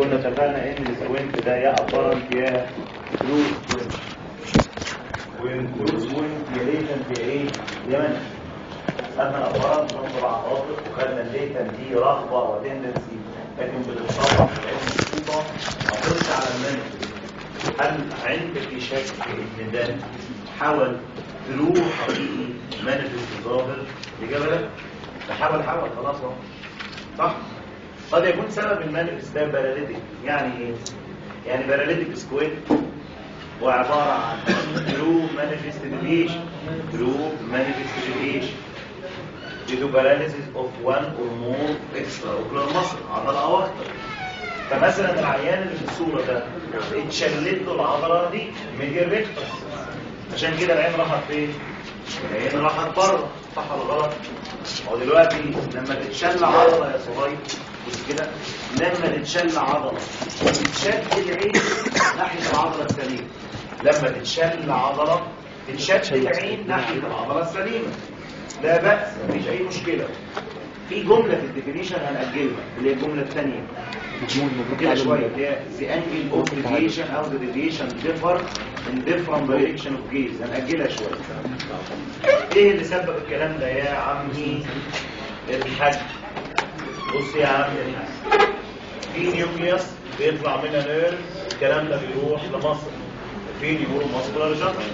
وكنا اتفقنا ان السوينت ده يا ابارنت يا كلوز سوينت والكلوز سوينت يا ليتنت يا ايه يا منع خدنا الابارنت ننظر عواطف وخدنا الليتنت دي رغبه وتندنسي لكن بتتصرف في العلم الخطوطه ما تخش على المنع هل عندك شك ان ده حاول ثرو حقيقي مانيفست ظاهر الاجابه لا تحاول حاول خلاص اهو صح قد يكون سبب المانيفست ده باراليتيك يعني ايه يعني باراليتيك سكويد وعباره عن ثرو مانيفست ديفيشن ثرو مانيفست ديفيشن due to paralysis of one or more extraocular muscle عضله او اكتر فمثلا العيان اللي في الصوره ده اتشلت له العضله دي ميديال ريكتس عشان كده العين راحت فين العين راحت بره صح ولا غلط هو دلوقتي لما تتشل عضله يا صغير بص كده لما تتشل عضله تتشد العين ناحيه العضله السليمه لما تتشل عضله تتشد العين ناحيه العضله السليمه لا بأس مفيش اي مشكله في جمله في الديفينيشن هنأجلها اللي هي الجمله الثانيه كده شويه اللي هي the angle of deviation او the deviation differ in different direction of gaze هنأجلها شويه ايه اللي سبب الكلام ده يا عمي الحج بص يا عمي الحج في نيوكليوس بيطلع منها نيرف الكلام ده بيروح لمصر في نيورو ماسكولار جانكشن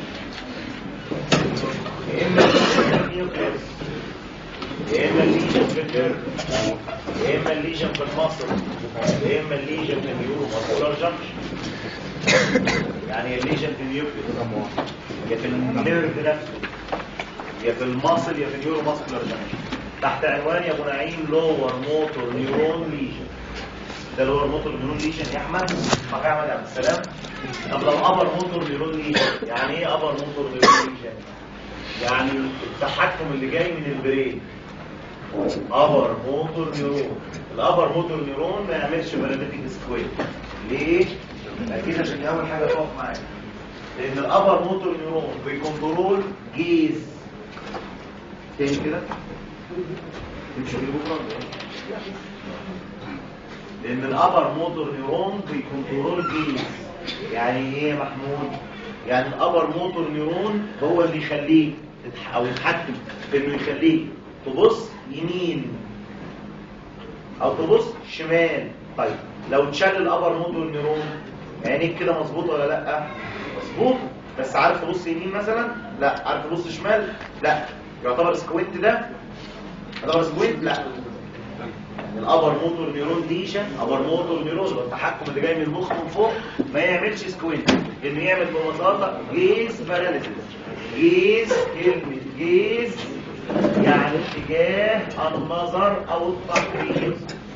يا اما النيوكليوس يا اما الليجن في النيرف يا اما الليجن في المصل يا اما الليجن في النيورو ماسكولار جانكشن يعني الليجن في النيوكليوس يا في النيرف نفسه يا في المصل يا في النيورو ماسكولار جانكشن تحت عنوان يا ابو نعيم لور موتور نيورون ليجن ده لور موتور نيورون ليجن يا احمد صح يا احمد عبد السلام طب لو ابر موتور نيورون ليجن يعني ايه ابر موتور نيورون ليجن يعني التحكم اللي جاي من البرين ابر موتور نيورون الابر موتور نيورون ما يعملش باراليتيك سكوير ليه اكيد عشان اول حاجه تقف معايا لان الابر موتور نيورون بيكنترول جيز تاني كده تمشي بكره لان الابر موتور نيورون بيكنترول جيز يعني ايه يا محمود يعني الابر موتور نيورون هو اللي يخليك تتح- او يتحكم في انه يخليك تبص يمين او تبص شمال طيب لو اتشال الابر موتور نيورون عينيك كده مظبوط ولا لا مظبوط بس عارف تبص يمين مثلا لا عارف تبص شمال لا يعتبر سكوينت ده يعتبر سكوينت لا الابر موتور نيورون ليشن ابر موتور نيورون والتحكم اللي جاي من المخ من فوق ما يعملش سكوينت انه يعمل ببساطه جيز باراليسيس جيز كلمه جيز يعني اتجاه النظر او التحرير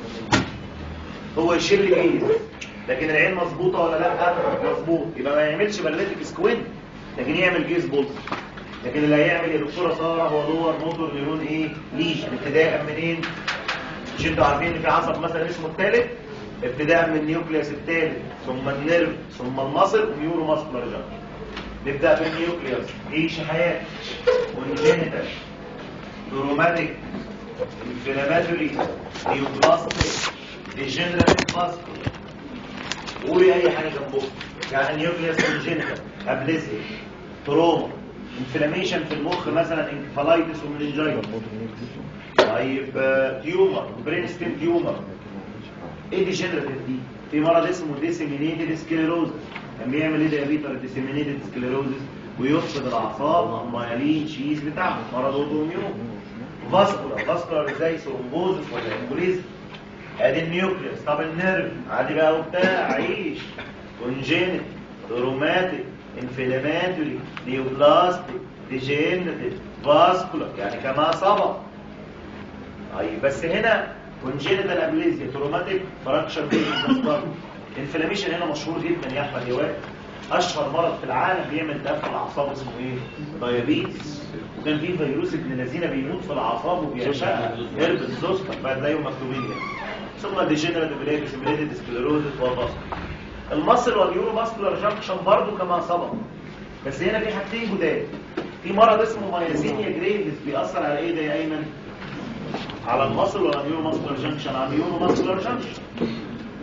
هو يشيل جيز لكن العين مظبوطه ولا لا مظبوط يبقى ما يعملش باراليتيك سكوينت لكن يعمل جيز بولس لكن اللي هيعمل يا دكتوره ساره هو دور موتور نيورون ايه ليشن ابتداء منين مش انتوا عارفين ان في عصب مثلا اسمه الثالث ابتداء من النيوكليوس الثالث ثم النيرف ثم المصل ونيورو ماسكولار جانكشن نبدا بالنيوكليوس عيش حياه كونجينيتال دروماتيك انفلاماتوري نيوبلاستيك ديجنريتيف ماسكولار قولي اي حاجه جنبه يعني نيوكليوس كونجينيتال ابليزيا تروما انفلاميشن في المخ مثلا انكفالايتس ومننجايتس طيب آه، تيومر برين ستيم تيومر ايه ديجنراتيف دي في مرض اسمه ديسيمينيتد سكليروزس كان بيعمل ايه ده يا بيتر ديسيمينيتد سكليروزس ويفقد الاعصاب المايلين شيز بتاعه مرض اوتوميون فاسكولار فاسكولار ازاي ثرومبوزس ولا امبوليزم ادي النيوكليوس طب النيرف عادي بقى وبتاع عيش كونجينيت روماتيك انفلاماتوري نيوبلاستيك ديجنراتيف فاسكولار يعني كما سبق طيب بس هنا كونجينيتال ابليزيا تروماتيك فراكشر بين انفلاميشن هنا مشهور جدا يا احمد يواد اشهر مرض في العالم بيعمل دفع الاعصاب اسمه ايه دايابيتس وكان في فيروس ابن الذين بيموت في الاعصاب وبيعشقها هربس زوستر فهتلاقيهم مكتوبين كده ثم ديجنراتيف بليتس بليتس سكليروزس وفاسكولار المصل واليورو ماسكولار جانكشن برضو كما سبق بس هنا في حاجتين جداد في مرض اسمه مايزينيا جريفز بيأثر على ايه ده يا ايمن على المصل ولا نيورو ماسكولار جانكشن على نيورو ماسكولار جانكشن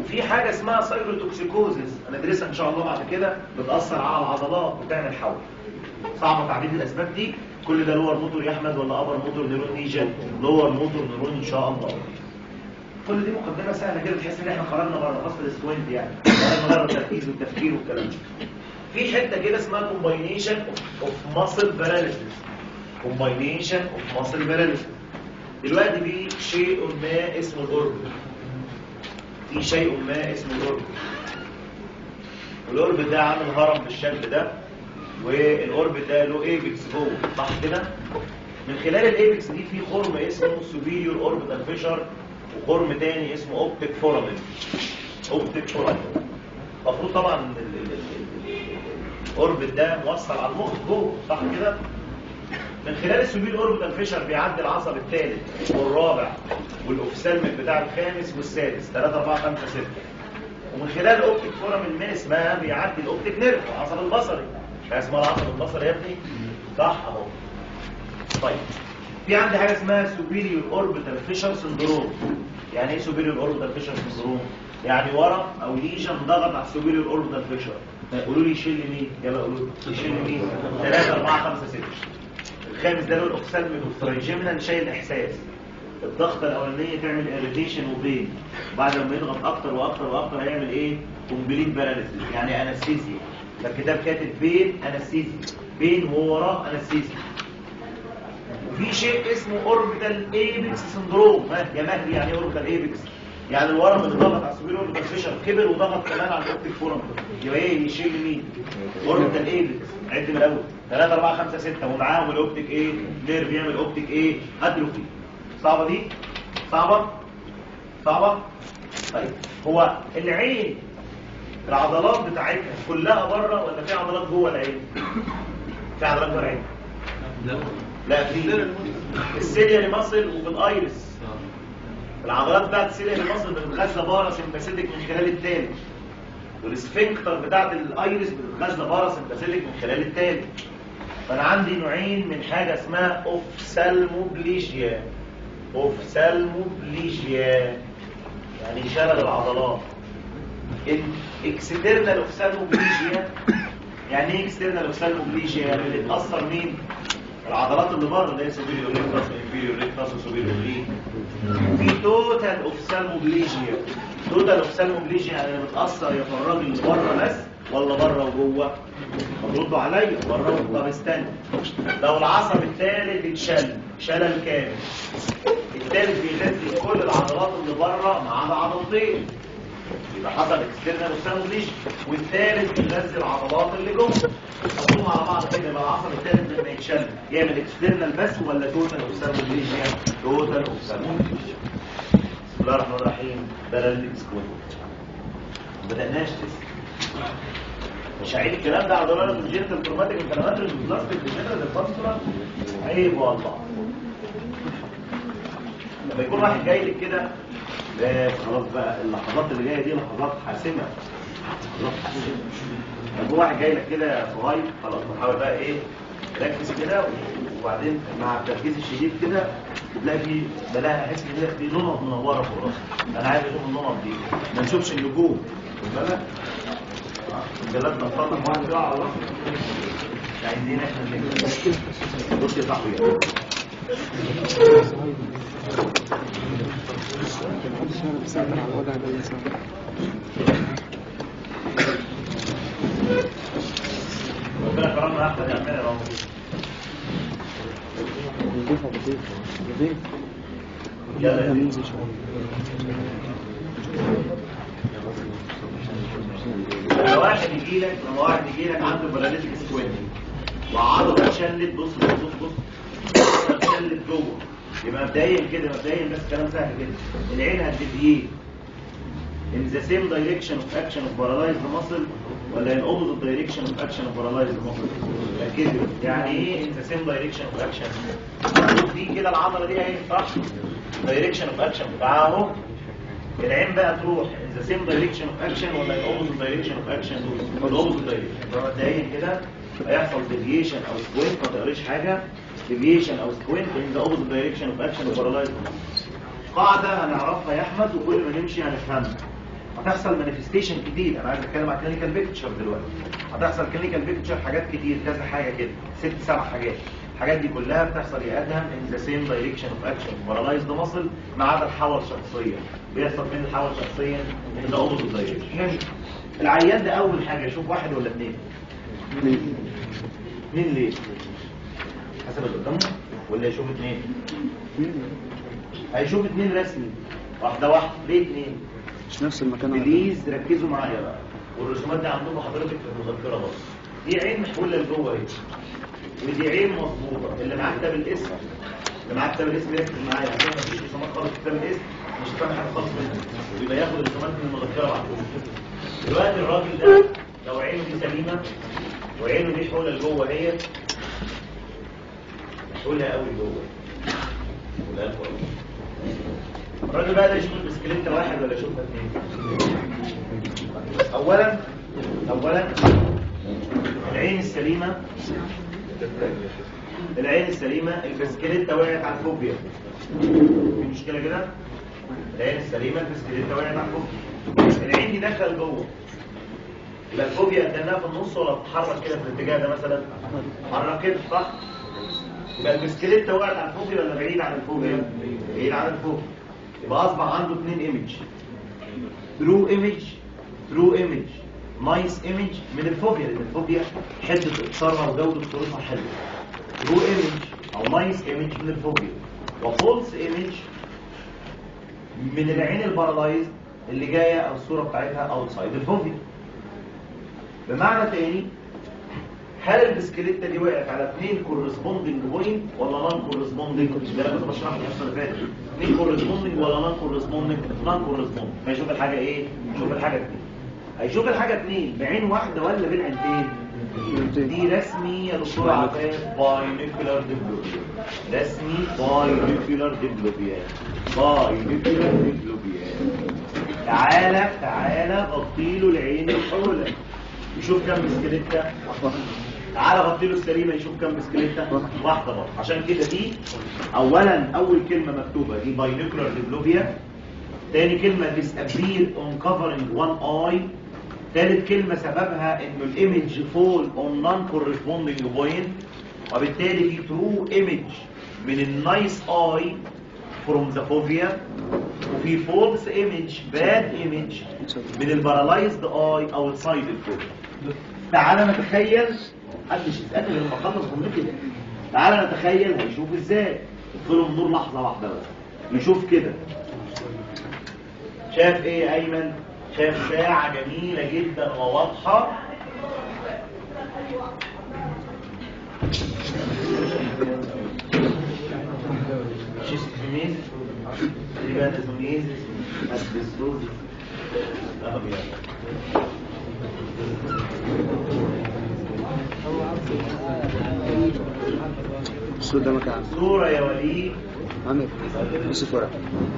في حاجه اسمها سايروتوكسيكوزيس هندرسها ان شاء الله بعد كده بتاثر على العضلات وتعمل حول صعبه تعديل الاسباب دي كل ده لور موتور يا احمد ولا ابر موتور نيرون نيجن لور موتور نيرون ان شاء الله كل دي مقدمه سهله كده تحس ان احنا خرجنا بره فصل السكوينت يعني خرجنا بره التركيز والتفكير والكلام ده في حته كده اسمها كومباينيشن اوف ماسل باراليسيس كومباينيشن اوف ماسل باراليسيس دلوقتي في شيء ما اسمه الاورب في شيء ما اسمه الاورب الاورب ده عامل هرم بالشكل ده والاورب ده له ايبكس جوه صح كده من خلال الايبكس دي في خرم اسمه سوبيريور اوربيتال فيشر وخرم تاني اسمه اوبتيك فورامين اوبتيك فورامين المفروض طبعا ال- ال- ال- ال- الاوربت ده موصل على المخ جوه صح كده من خلال السوبيل اوربيتال فيشر بيعدي العصب الثالث والرابع والاوفسالمك بتاع الخامس والسادس 3 4 5 6 ومن خلال الاوبتيك فورامين من اسمها بيعدي الاوبتيك نيرف العصب البصري مش عارف اسمها العصب البصري يا ابني صح اهو طيب في عندي حاجه اسمها سوبيريور اوربيتال فيشر سندروم يعني ايه سوبيريور اوربيتال فيشر سندروم يعني ورم او ليجن ضغط على السوبيريور اوربيتال فيشر قولوا لي يشيل مين يلا قولوا لي يشيل مين 3 4 5 6 الخامس ده له الاوكسالمين والترايجيمنال شايل احساس الضغطه الاولانيه تعمل اريتيشن وبين بعد ما يضغط اكتر واكتر واكتر هيعمل ايه كومبليت باراليسيس يعني انستيزيا فالكتاب كاتب بين انستيزيا بين ووراه انستيزيا وفي شيء اسمه اوربيتال ايبكس سندروم ها يا مهدي يعني ايه اوربيتال ايبكس يعني الورم اللي ضغط على السوبير اوربيتال فيشر كبر وضغط كمان على الاوبتيك فورم يبقى ايه يشيل مين اوربيتال ايبكس عد من الاول 3 4 5 6 ومعاهم الاوبتيك ايه نيرف يعمل اوبتيك ايه اتروفي صعبه دي صعبه صعبه طيب هو العين العضلات بتاعتها كلها بره ولا في عضلات جوه العين في عضلات جوه العين لا في السيلياري ماسل وفي الايرس العضلات بتاعت السيلياري ماسل بتتغذى بارا سمباثيتك من خلال التالي والسفنكتر بتاعت الايرس بتتغذى بارا سمباثيتك من خلال التالي فانا عندي نوعين من حاجه اسمها اوفسالموبليجيا اوفسالموبليجيا يعني شلل العضلات الاكسترنال اوفسالموبليجيا يعني ايه اكسترنال اوفسالموبليجيا يعني اللي بتاثر مين العضلات اللي بره اللي هي سوبيريور ريكتاس وانفيريور ريكتاس وسوبيريور ري في توتال اوفسالموبليجيا توتال اوفسالموبليجيا يعني اللي بتاثر يا في الراجل اللي بره بس ولا بره وجوه ردوا عليا بره طب استنى لو العصب الثالث اتشل شلل كامل الثالث بيغذي كل العضلات اللي بره ما عدا عضلتين يبقى حصل اكسترنال اوبسالموبليجيا والثالث بيغذي العضلات اللي جوه حطوهم على بعض كده يبقى العصب الثالث لما يتشل يعمل اكسترنال بس ولا توتال اوبسالموبليجيا توتال اوبسالموبليجيا بسم الله الرحمن الرحيم ده الاكسكوين ما بدأناش لسه مش هعيد الكلام ده على دولار الجينيتال تروماتيك والكلامات البلاستيك الجينيتال الفاسكولار عيب والله لما يكون واحد جاي لك كده لا خلاص بقى اللحظات اللي جايه دي لحظات حاسمه لحظات حاسمه لما يكون واحد جاي لك كده صغير خلاص نحاول بقى ايه ركز كده وبعدين مع التركيز الشديد كده تلاقي في بلاقي احس كده في نقط منوره في راسي انا عايز اشوف النقط دي ما نشوفش النجوم خد بالك البلاد بتطلع واحد كده على راسه عايزين احنا اللي بص يا صاحبي محدش يعرف يسيطر على الوضع ده الإنسان ربنا كرمنا احمد يعملها يا رب نضيفة نضيفة نضيف يلا يا ننزل شوية لما واحد يجي لك لما واحد يجي لك عنده باراليتيك سكوين وعضله اتشلت بص بص بص بص عضله اتشلت جوه يبقى مبدئيا كده مبدئيا بس كلام سهل كده العين هتديفيت in the same direction of action of paralyzed muscle ولا in opposite direction of action of paralyzed muscle ركزوا يعني ايه in the same direction of action دي كده العضله دي اهي صح direction of action بتاعها اهو العين بقى تروح in the same direction of action ولا in opposite direction of action ولا opposite direction يبقى مبدئيا كده هيحصل deviation او squint ما تقريش حاجه deviation او squint in the opposite direction of action of paralyzed muscle قاعدة هنعرفها يا أحمد وكل ما نمشي هنفهمها هتحصل مانيفستيشن كتير انا عايز اتكلم على كلينيكال بيكتشر دلوقتي هتحصل كلينيكال بيكتشر حاجات كتير كذا حاجه كده ست سبع حاجات الحاجات دي كلها بتحصل يا ادهم ان ذا سيم دايركشن اوف اكشن بارالايزد ماسل ما عدا الحول شخصيا بيحصل فين الحول شخصيا ان ذا اوبوزيت دايركشن العيان ده اول حاجه يشوف واحد ولا اثنين اثنين ليه حسب اللي قدامه ولا يشوف اثنين هيشوف اثنين رسمي واحده واحده ليه اثنين مش نفس المكان على بليز ركزوا معايا بقى والرسومات دي عندكم حضرتك في المذكره بس دي عين محوله لجوه اهي ودي عين مظبوطه اللي معاه كتاب الاسم اللي معاه كتاب الاسم يركز معايا عشان ما فيش رسومات خالص في كتاب الاسم مش فاهم حاجه خالص منها ويبقى ياخد الرسومات من المذكره بعد كده دلوقتي الراجل ده لو عينه دي سليمه وعينه دي محوله لجوه اهي محولها قوي لجوه محولها كويس الراجل بقى ده يشوف البسكليت واحد ولا يشوفها اثنين اولا اولا العين السليمه العين السليمه البسكليت وقعت على الفوبيا في مشكله كده العين السليمه البسكليت وقعت على الفوبيا العين دي داخله لجوه يبقى الفوبيا قدامها في النص ولا بتتحرك كده في الاتجاه ده مثلا تتحرك كده صح يبقى البسكليت وقعت على الفوبيا ولا بعيد عن الفوبيا بعيد عن الفوبيا يبقى اصبح عنده اثنين ايمج ترو ايمج ترو ايمج نايس ايمج من الفوبيا لان الفوبيا حده اقصارها وجوده صورتها حلوه ترو ايمج او نايس ايمج من الفوبيا وفولس ايمج من العين البارالايز اللي جايه او الصوره بتاعتها اوتسايد الفوبيا بمعنى تاني هل البسكليتة دي وقعت على اثنين كورسبوندنج بوينت ولا نون كورسبوندنج ده انا كنت بشرح في الحصه اللي فاتت اثنين كورسبوندنج ولا نون كورسبوندنج نون كورسبوندنج هيشوف الحاجه ايه يشوف الحاجه اثنين هيشوف الحاجه اثنين بعين واحده ولا بين عينتين دي رسمي يا دكتور عفاف باينوكولار ديبلوبيا رسمي باينوكولار ديبلوبيا باينوكولار ديبلوبيا تعالى تعالى غطي له العين الحوله يشوف كام بسكليتة تعالى غطي له السليمه يشوف كام بسكليتة واحده برضه عشان كده دي اولا اول كلمه مكتوبه دي باينوكولار ديبلوبيا تاني كلمه disappear on covering one eye تالت كلمه سببها انه الايمج فول on non corresponding point وبالتالي في true image من النايس اي from the phobia وفي false image bad image من البارالايزد اي اوتسايد الفوبيا تعالى نتخيل محدش يسالني غير لما اخلص جملتي ده تعالى نتخيل هيشوف ازاي ادخلوا النور لحظه واحده بس يشوف كده شاف ايه يا ايمن شاف ساعه جميله جدا وواضحه شيستوميز ريباتوميز اسبستوز أبيض الصوت ده مكان صورة يا وليد عامل يوسف ورق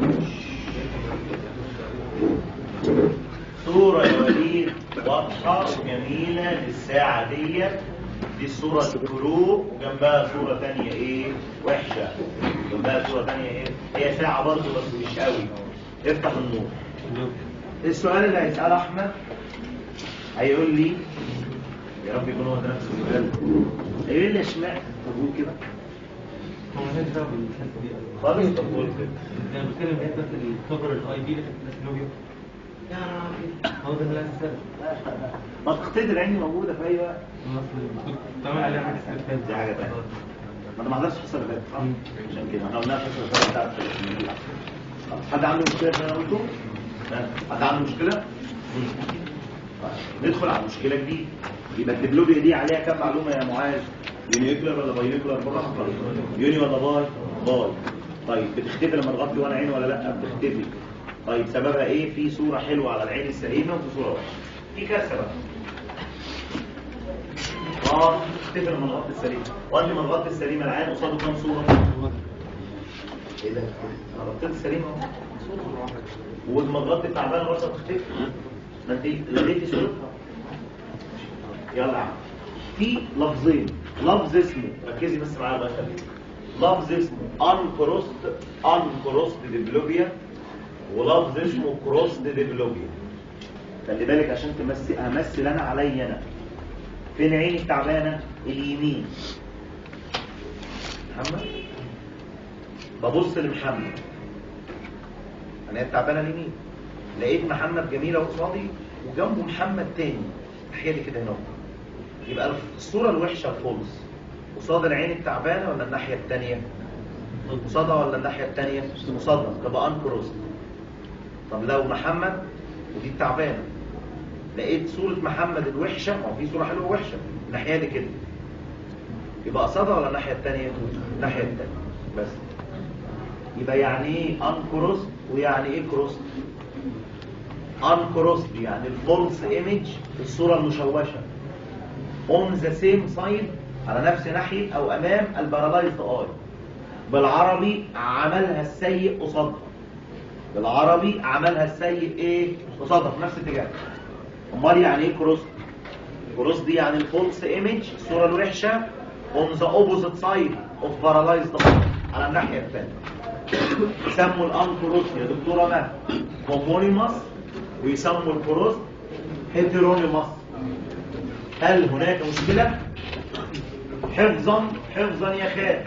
صورة يا وليد واضحة وجميلة للساعة دي دي صورة كرو وجنبها صورة تانية ايه وحشة جنبها صورة تانية ايه هي ساعة برضه بس مش قوي افتح النور السؤال اللي هيسأله احمد هيقول لي يا رب يكون هو ده نفس السؤال هيقول لي اشمعنى طب قول كده هو مالهاش دعوه بالحته دي خالص طب قول كده انا بتكلم في حته الكفر الاي بي اللي كانت الاسلوبيا يا راجل هو ده اللي انا اسال ما تقتدر عيني موجودة في اي وقت كنت بعمل عليها حاجه سلفات دي حاجة تانية ما انا ما حضرتش الحصة اللي فاتت صح؟ عشان كده احنا قلناها في الحصة اللي فاتت بتاعت التلاتين. خلاص. حد عنده مشكلة في اللي انا قلته؟ ها؟ حد عنده مشكلة؟ طيب. ندخل على مشكلة جديدة يبقى الدبلوبيا دي عليها كام معلومة يا معاذ؟ يونيكولر ولا بايونيكولر بالراحة خالص يوني ولا باي؟ باي طيب بتختفي لما تغطي وانا عين ولا لا؟ بتختفي طيب سببها ايه؟ في صورة حلوة على العين السليمة وفي صورة وحشة في كارثة بقى اه تفتكر لما نغطي السليمة وقبل ما نغطي السليمة العين قصاده كام صورة؟ ايه ده؟ انا غطيت السليمة اهو صورة واحدة ولما تغطي التعبان برضه تختفي ما انت لغيتي صورتها يلا يا عم في لفظين لفظ اسمه ركزي بس معايا الله يخليك لفظ اسمه uncrossed uncrossed ديبلوبيا ولفظ اسمه crossed ديبلوبيا خلي بالك عشان تمثل همثل انا عليا انا فين عيني التعبانه اليمين محمد ببص لمحمد انا هي التعبانه اليمين لقيت محمد جميله قصادي وجنبه محمد تاني ناحيه لي كده هنا يبقى الصوره الوحشه الفولس قصاد العين التعبانه ولا الناحيه الثانيه قصادها ولا الناحيه الثانيه قصادها تبقى انكروست طب لو محمد ودي التعبانه لقيت صوره محمد الوحشه ما هو في صوره حلوه ووحشه الناحيه دي كده يبقى قصادها ولا الناحيه الثانيه الناحيه الثانيه بس يبقى يعني ايه انكروست ويعني ايه كروست انكروست يعني الفولس ايمج في الصوره المشوشه on the same side على نفس ناحيه او امام البارالايزد اي بالعربي عملها السيء قصادها بالعربي عملها السيء ايه قصادها في نفس الاتجاه امال يعني ايه كروست كروست دي يعني الفولس ايمج الصوره الوحشه on the opposite side of paralyzed eye على الناحيه الثانيه يسموا الانكروست يا دكتوره مها هومونيماس ويسموا الكروست هيترونيماس هل هناك مشكله حفظا حفظا يا خال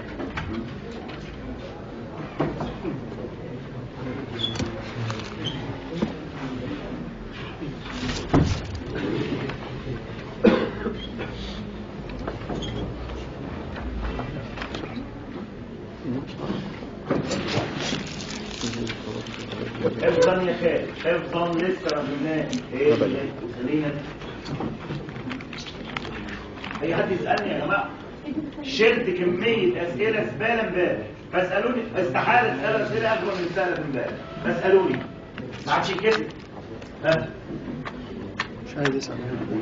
حفظا يا خال حفظا لسه ما قلناه ايه وسلينا اي حد يسالني يا جماعه شلت كميه اسئله زباله امبارح فاسالوني استحاله اسال اسئله اكبر من سهله امبارح فاسالوني ما عادش كده ها مش عايز يسأل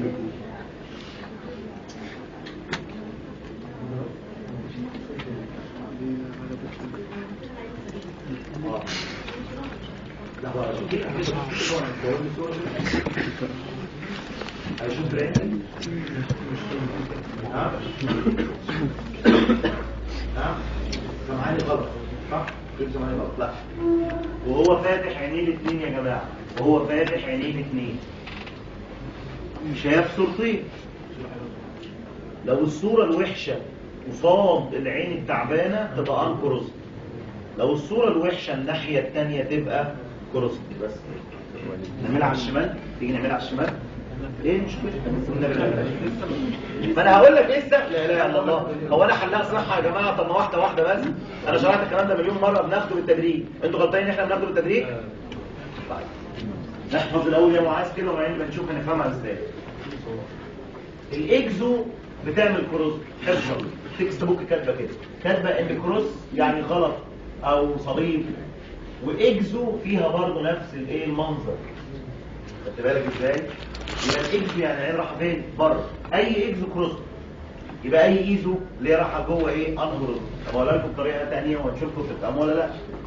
آه. لا بقى شوف كده كده شوف كده هو الصورة كده. هيشوف رأيك ها ها سامعاني غلط صح كده سامعاني غلط لا وهو فاتح عينيه الاثنين يا جماعه وهو فاتح عينيه الاثنين شاف صورتين لو الصوره الوحشه قصاد العين التعبانه تبقى انكروست لو الصورة الوحشة الناحية التانية تبقى كروست بس نعملها على الشمال تيجي نعملها على الشمال ايه مش كده ما انا هقول لك لسه لا اله الا الله هو انا حلها صراحه يا جماعه طب ما واحده واحده بس انا شرحت الكلام ده مليون مره بناخده بالتدريج انتوا غلطانين ان احنا بناخده بالتدريج طيب نحفظ الاول يا معاذ كده وبعدين بنشوف هنفهمها ازاي الاكزو بتعمل كروس حفظا تكست بوك كاتبه كده كاتبه ان كروس يعني غلط او صليب واكزو فيها برضه نفس الايه المنظر خدت بالك ازاي يبقى الاكزو يعني عين رايحه فين بره اي اكزو كروس يبقى اي ايزو اللي هي رايحه جوه ايه انهر طب اقول لكم بطريقه ثانيه وهتشوفوا تفهموا ولا لا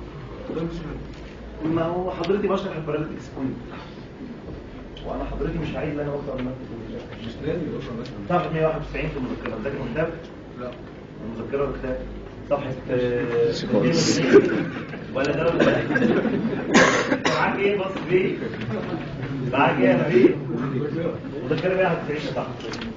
ما هو حضرتك بشرح الباراليتكس بوينت وانا حضرتك مش عايز انا اوصل مش لازم يبقى مثلا صفحه 191 في المذكره مذاكر كتاب لا المذكره ولا كتاب صفحه آه، 92 ولا ده ولا ده معاك ايه بص فيه معاك ايه يا نبيل مذكره 191 صح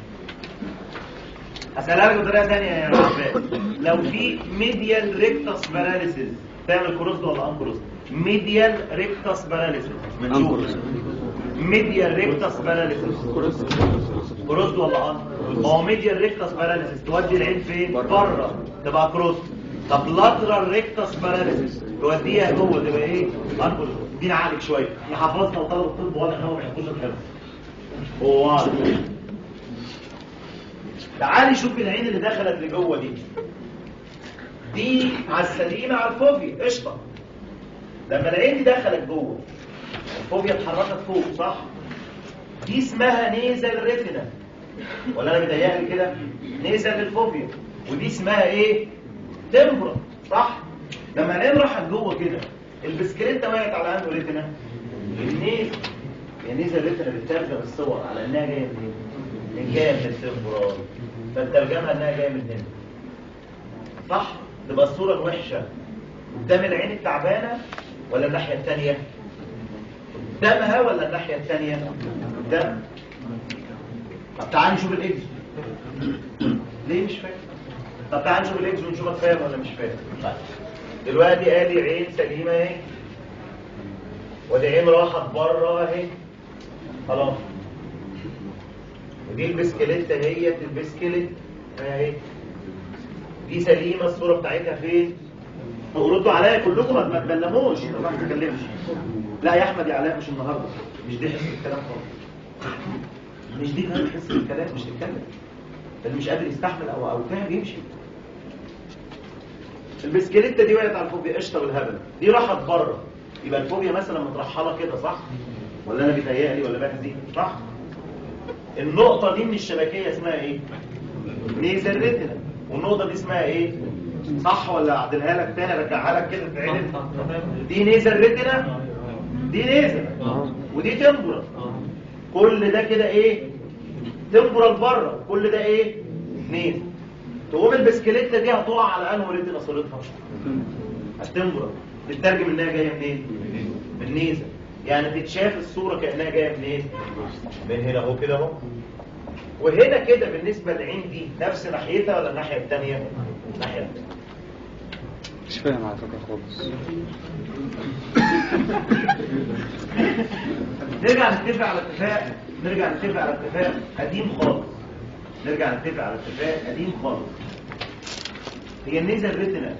هسألها لك بطريقه ثانيه يا عباد لو في ميديال ريكتس باراليسيس تعمل كروست ولا انكروست ميديال ريكتس باراليسيس أنكروست. ميديال ريكتس باراليسيس كروست ولا ان ما هو ميديال ريكتس باراليسيس تودي العين فين بره تبقى كروست طب لاترال ريكتس باراليسيس توديها جوه تبقى ايه انكروست دي نعالج شويه احنا حفظنا وطلب الطب واضح ان هو ما بيحبوش الحفظ هو واضح تعالي شوف العين اللي دخلت لجوه دي دي على السليمه على الفوبيا قشطه لما العين دي دخلت جوه الفوبيا اتحركت فوق صح دي اسمها نيزل ريتنا ولا انا متهيألي كده نيزل للفوبيا ودي اسمها ايه تمبرا صح لما العين راحت جوه كده البسكليته وقعت على انه ريتنا النيزل هي نيزل ريتنا بتترجم الصور على انها جايه منين من جايه من التمبرال فالترجمه انها جايه من هنا صح تبقى الصوره الوحشه قدام العين التعبانه ولا الناحيه الثانيه قدامها ولا الناحيه الثانيه قدام طب تعال نشوف الاكس ليه مش فاهم طب تعال نشوف الاكس ونشوفك فاهم ولا مش فاهم طيب دلوقتي ادي عين سليمه اهي ودي عين راحت بره اهي خلاص ودي البسكليت اهي البسكليت اهي دي سليمه الصوره بتاعتها فين ردوا عليا كلكم ما ما تبلموش ما تتكلمش لا يا احمد يا علاء مش النهارده مش دي حس الكلام خالص مش دي كمان حس الكلام مش تتكلم اللي مش قادر يستحمل او او تعب يمشي البسكليته دي وقعت على الفوبيا قشطه والهبل دي راحت بره يبقى الفوبيا مثلا مترحله كده صح ولا انا بيتهيألي ولا بهزي صح النقطه دي من الشبكيه اسمها ايه نيزل ريتنا والنقطه دي اسمها ايه صح ولا اعدلها لك تاني ارجعها لك كده تعدل دي نيزل ريتنا دي نيزل ودي تمبرا كل ده كده ايه تمبرال بره كل ده ايه نيزل تقوم البسكليته دي هتقع على انه ريتنا صورتها التمبرال نترجم انها جايه منين من نيزل يعني تتشاف الصوره كانها جايه منين من هنا اهو كده اهو وهنا كده بالنسبه للعين دي نفس ناحيتها ولا الناحيه الثانيه الناحيه الثانيه مش فاهم على فكرة خالص نرجع نتفق على اتفاق نرجع نتفق على اتفاق قديم خالص نرجع نتفق على اتفاق قديم خالص هي النيزل ريتنا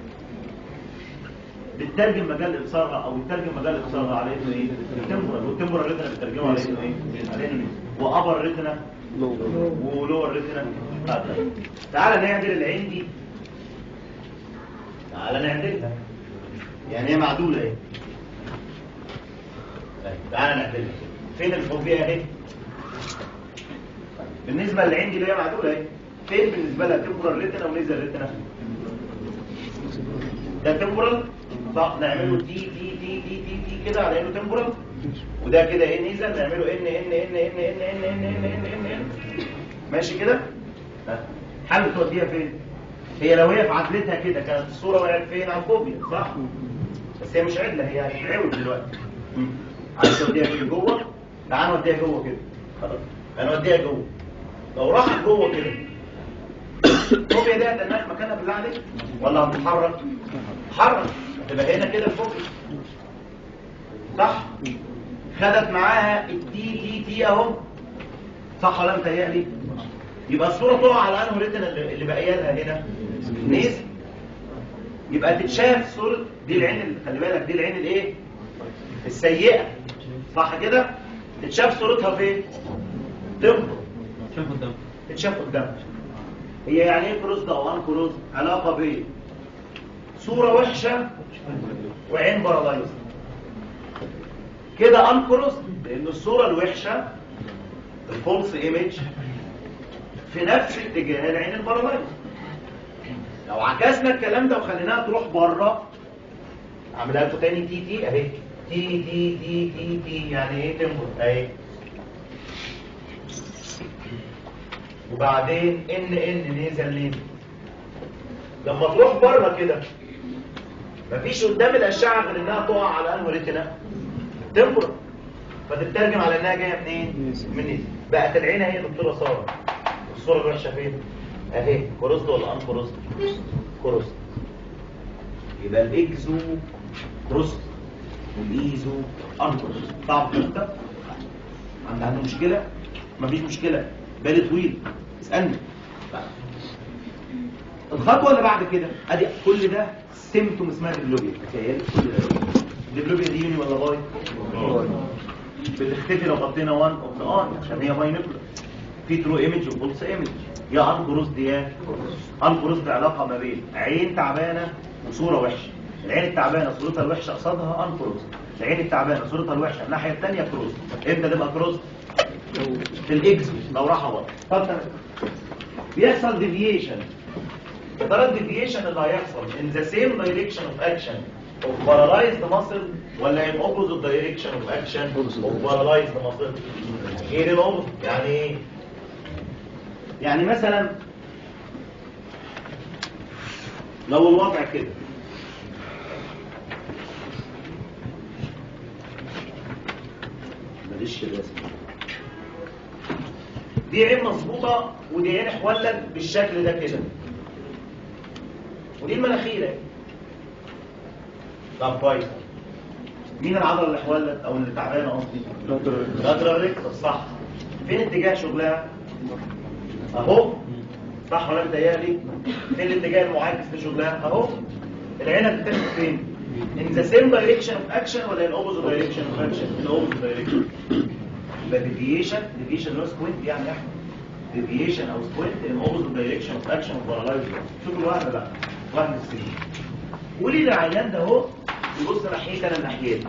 بتترجم مجال ابصارها او بتترجم مجال ابصارها على انه ايه التمبرال والتمبرال ريتنا بتترجمه على انه ايه على انه إيه؟ وابر ريتنا ولور ريتنا طيب. تعال نعدل العين دي تعال نعدلها يعني هي معدوله اهي طيب تعال نعدلها فين الفوبيا اهي بالنسبه للعين دي اللي هي معدوله اهي فين بالنسبه لها تمبرال ريتنا ونيزل ريتنا ده تمبرال صح نعمله تي تي تي تي تي تي كده على انه تمبرال وده كده ايه نيزل نعمله ان ان ان ان ان ان ان ان ان ان ان ماشي كده ها. حاول توديها فين هي لو هي في عدلتها كده كانت الصوره وقعت فين على الفوبيا صح بس هي مش عدله هي هتتعوج دلوقتي مم. عايز توديها كده جوه تعال نوديها جوه كده خلاص هنوديها جوه لو راحت جوه كده الفوبيا دي هتنها في مكانها بالله عليك ولا هتتحرك تتحرك هتبقى هنا كده الفوبيا صح خدت معاها التي تي تي اهو صح ولا متهيألي يبقى الصورة تقع على انه ريتنا اللي اللي باقيه لها هنا نيز يبقى تتشاف صورة دي العين اللي خلي بالك دي العين الايه السيئة صح كده تتشاف صورتها فين تنظر شوف قدام تتشاف قدامك هي يعني ايه كروز او ان كروز علاقة بين صورة وحشة وعين بارالايز كده ان كروز لان الصورة الوحشة الفولس ايمج في نفس اتجاه العين البارالايز لو عكسنا الكلام ده وخليناها تروح بره عملها لكم تاني تي تي اهي تي تي تي تي تي يعني ايه تنبر اهي وبعدين ان ان نيزل نيزل لما تروح بره كده مفيش قدام الاشعه غير انها تقع على انه ريتنا تنبر فتترجم على انها جايه منين من نيزل بقت العين اهي دكتوره ساره الصوره الوحشه فين اهي كروست ولا ان كروست كروست يبقى الاكزو كروست والايزو ان كروست صعب كده عند عنده مشكله مفيش مشكله بالي طويل اسالني طيب. الخطوه اللي بعد كده ادي كل ده سيمتوم اسمها ديبلوبيا تخيل كل ده ديبلوبيا دي يوني ولا باي بتختفي لو غطينا 1 اوف ذا اي عشان هي باينكولر في ترو ايمج وفولس ايمج يا انكروس دي يا انكروس بعلاقه ما بين عين تعبانه وصوره وحشه العين التعبانه صورتها الوحشه قصادها انكروس العين التعبانه صورتها الوحشه الناحيه الثانيه كروس امتى تبقى كروس في الاكس لو راح ورا اتفضل بيحصل ديفيشن يا ترى الديفيشن اللي هيحصل in the same direction of action of paralyzed muscle ولا in opposite direction of action of paralyzed muscle ايه الأوبوزيت يعني ايه يعني مثلا لو الوضع كده ماليش الرسم دي عين مظبوطه ودي عين احولت بالشكل ده كده ودي المناخير اهي طب كويس مين العضله اللي احولت او اللي تعبانه قصدي لاترال ريكتس صح فين اتجاه شغلها اهو صح ولا متهيألي فين الاتجاه المعاكس لشغلها اهو العين هتتاخد فين in the same direction of action ولا in opposite direction of action in opposite direction يبقى deviation deviation اللي هو squint يعني يا احمد deviation او squint in opposite direction of action of paralysis شوفوا الواحده بقى واحد السنين قولي للعيان ده اهو يبص ناحيتي انا ناحيتي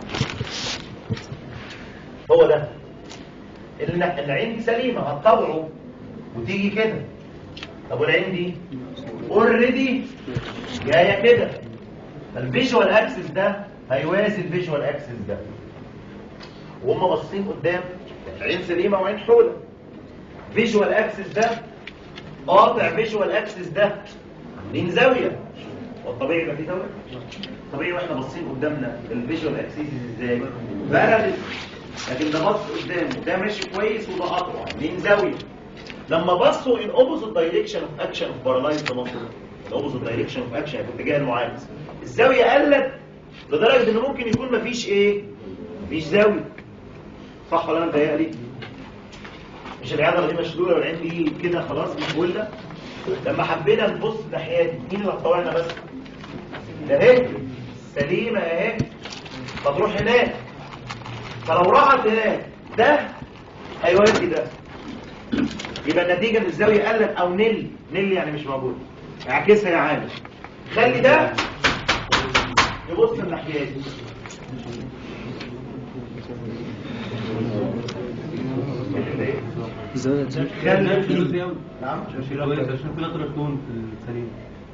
هو ده الن- العين دي سليمه هتطبعه وتيجي كده طب والعين دي اوريدي جايه كده الفيجوال اكسس ده هيوازي الفيجوال اكسس ده وهم باصين قدام عين سليمه وعين حوله فيجوال اكسس ده قاطع فيجوال اكسس ده عاملين زاويه والطبيعي يبقى في زاويه طبيعي واحنا باصين قدامنا الفيجوال اكسس ازاي بقى لكن ده بص قدام ده ماشي كويس وده قطع عاملين زاويه لما بصوا in opposite direction of action of paralyzed muscle in opposite direction of action في اتجاه المعاكس الزاوية قلت لدرجة ان ممكن يكون مفيش ايه مفيش زاوية صح ولا انا متهيألي مش العضلة دي مشلولة والعين دي كده خلاص مشغولة لما حبينا نبص ناحيتي مين اللي هتطوعنا بس ده اهي سليمة اهي فتروح هناك فلو راحت هناك ده هيودي ده يبقى النتيجة ان الزاوية قلت او نل نل يعني مش موجود اعكسها يا عامل خلي ده يبص الناحية دي الزاوية دي خلي نعم عشان في لاترال تون في السليم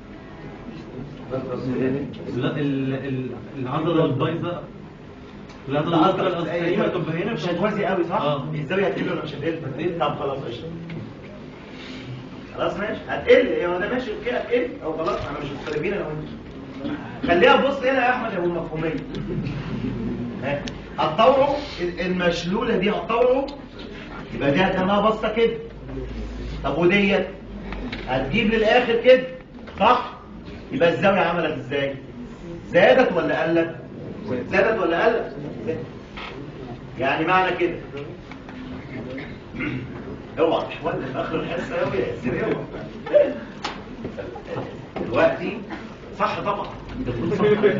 لا ال- ال- العضله البايظه العضله اللاترال السليمه تبقى هنا مش هتوازي قوي صح؟ اه. الزاوية هتقل ولا مش هتقل؟ طب خلاص قشطة خلاص ماشي هتقل هي هو ده ماشي كده هتقل او خلاص انا مش مختلفين انا وانت خليها تبص هنا يا احمد يا ابو المفهوميه ها هتطوعه المشلوله دي هتطوعه يبقى دي هتعملها بصه كده طب وديت هتجيب للاخر كده صح يبقى الزاويه عملت ازاي زادت ولا قلت زادت ولا قلت زادت. يعني معنى كده اوعى تحول في اخر الحصه قوي يا ياسر اوعى دلوقتي صح طبعا انت بتقول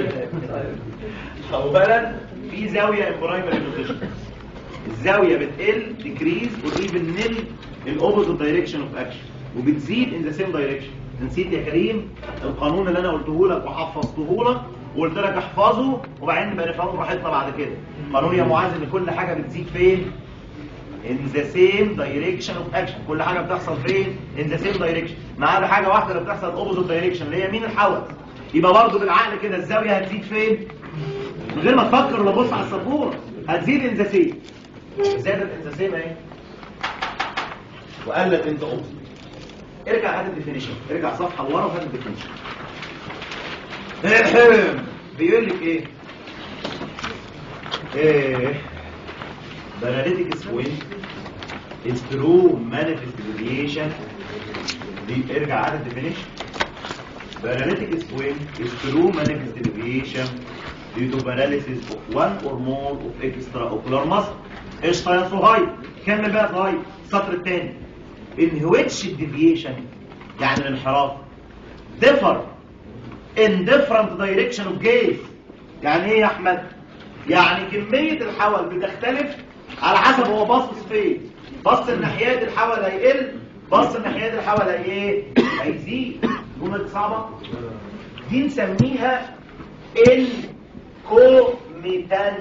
صح اولا في زاويه امبرايمري بوزيشن الزاويه بتقل ديكريز وايفن نل الاوبوزيت دايركشن اوف اكشن وبتزيد ان ذا سيم دايركشن نسيت يا كريم القانون اللي انا قلته لك وحفظته لك وقلت لك احفظه وبعدين نبقى نفهمه براحتنا بعد كده قانون يا معاذ ان كل حاجه بتزيد فين in the same direction of action كل حاجة بتحصل فين in the same direction ما عدا حاجة واحدة اللي بتحصل opposite direction اللي هي مين الحوض يبقى برضه بالعقل كده الزاوية هتزيد فين من غير ما تفكر ولا تبص على السبورة هتزيد in the same زادت in the same اهي وقلت in the opposite ارجع هات الديفينيشن ارجع صفحة لورا وهات الديفينيشن بيقول لك ايه ايه paralytic swing is through manifest deviation دي ارجع على الديفينيشن paralytic swing is through manifest deviation due to paralysis of one or more of extraocular muscle قشطه يا صهيب كمل بقى صهيب السطر الثاني in which deviation يعني الانحراف differ in different direction of gaze يعني ايه يا احمد يعني كمية الحول بتختلف على حسب هو باصص فين بص الناحيات الحول هيقل بص الناحيات الحول هي ايه هيزيد الجمله دي صعبه دي نسميها الكوميتان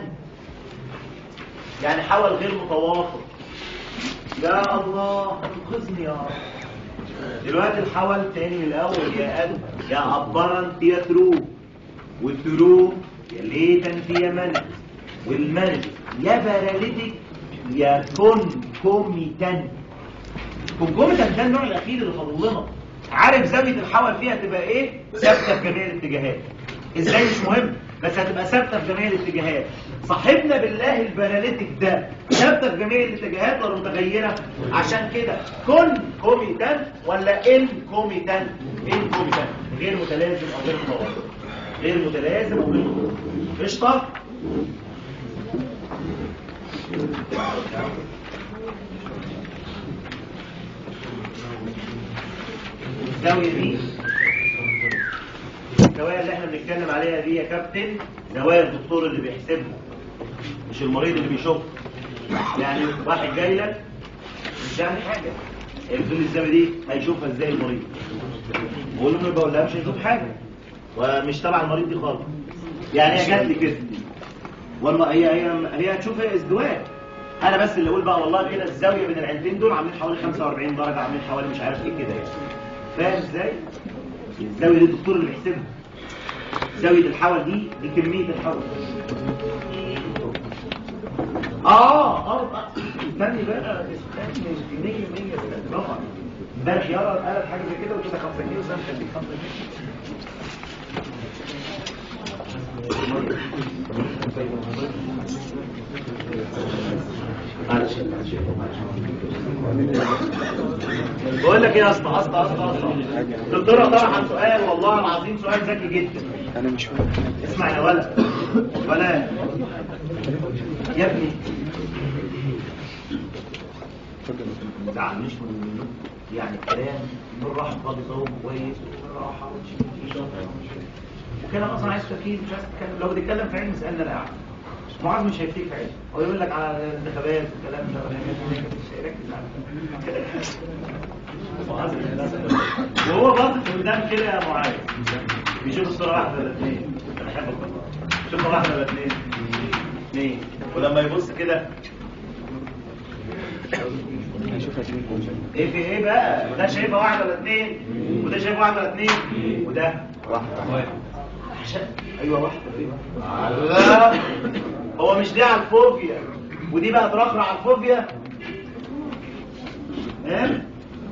يعني حول غير متواصل يا الله انقذني يا رب دلوقتي الحول تاني من الاول يا قد يا ابرنت يا ترو والترو يا ليتنت يا منت والمنت يا باراليتيك يا كونكوميتان كونكوميتان ده النوع الاخير اللي فاضل لنا عارف زاويه الحول فيها تبقى ايه ثابته في جميع الاتجاهات ازاي مش مهم بس هتبقى ثابته في جميع الاتجاهات صاحبنا بالله الباراليتيك ده ثابته في جميع الاتجاهات ولا متغيره عشان كده كن كوميتان ولا ان كوميتان ان كوميتان غير متلازم او غير متوافق غير متلازم او غير متوافق قشطه الزاويه دي الزوايا اللي احنا بنتكلم عليها دي يا كابتن زوايا الدكتور اللي بيحسبها مش المريض اللي بيشوفها يعني واحد جاي لك مش يعني حاجه يقول لي الزاويه دي هيشوفها ازاي المريض بقول له ما بقولهاش هيشوف حاجه ومش تبع المريض دي خالص يعني هي جات لي كده والله هي هي هي هتشوف هي ازدواج انا بس اللي اقول بقى والله كده الزاويه بين العينتين دول عاملين حوالي 45 درجه عاملين حوالي مش عارف ايه كده يعني فاهم ازاي الزاويه دي الدكتور اللي بيحسبها زاويه الحول دي دي كميه الحول اه اه استني بقى استني مية مية طبعا امبارح يارا قالت حاجه زي كده وكده 5 كيلو سنه كان 5 كيلو معلش معلش بقول لك ايه يا اسطى اسطى اسطى اسطى الدكتوره طرحت سؤال والله العظيم سؤال ذكي جدا انا مش فاهم اسمع يا ولد ولا يا ابني ما تزعلنيش من يعني الكلام بالراحه خالص اهو كويس بالراحه وكلام اصلا عايز تركيز مش عايز تتكلم لو بتتكلم في علم اسالنا لا اعلم معاذ مش هيفتيك في علم هو يقول لك على الانتخابات والكلام ده ولا مش هيركز على وهو باصص قدام كده يا معاذ بيشوف الصوره واحده ولا اثنين انا بحبك والله شوفها واحده ولا اثنين اثنين ولما يبص كده هشوفها اتنين ايه في ايه بقى وده شايفها واحده ولا اثنين وده شايفها واحده ولا اثنين وده واحدة عشان ايوه واحده فين لا هو مش دي على الفوبيا ودي بقى ترخرع على الفوبيا ها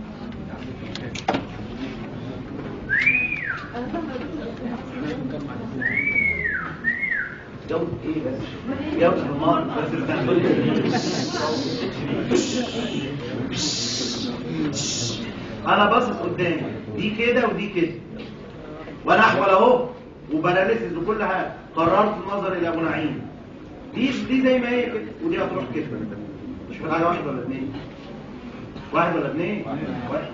جو ايه بس جو النار بس انا باصص قدامي دي كده ودي كده وانا احول اهو وبناليسز وكل حاجه قررت النظر الى ابو نعيم دي دي زي ما هي كده ودي هتروح كده مش في حاجه واحده ولا اثنين واحد ولا اثنين واحد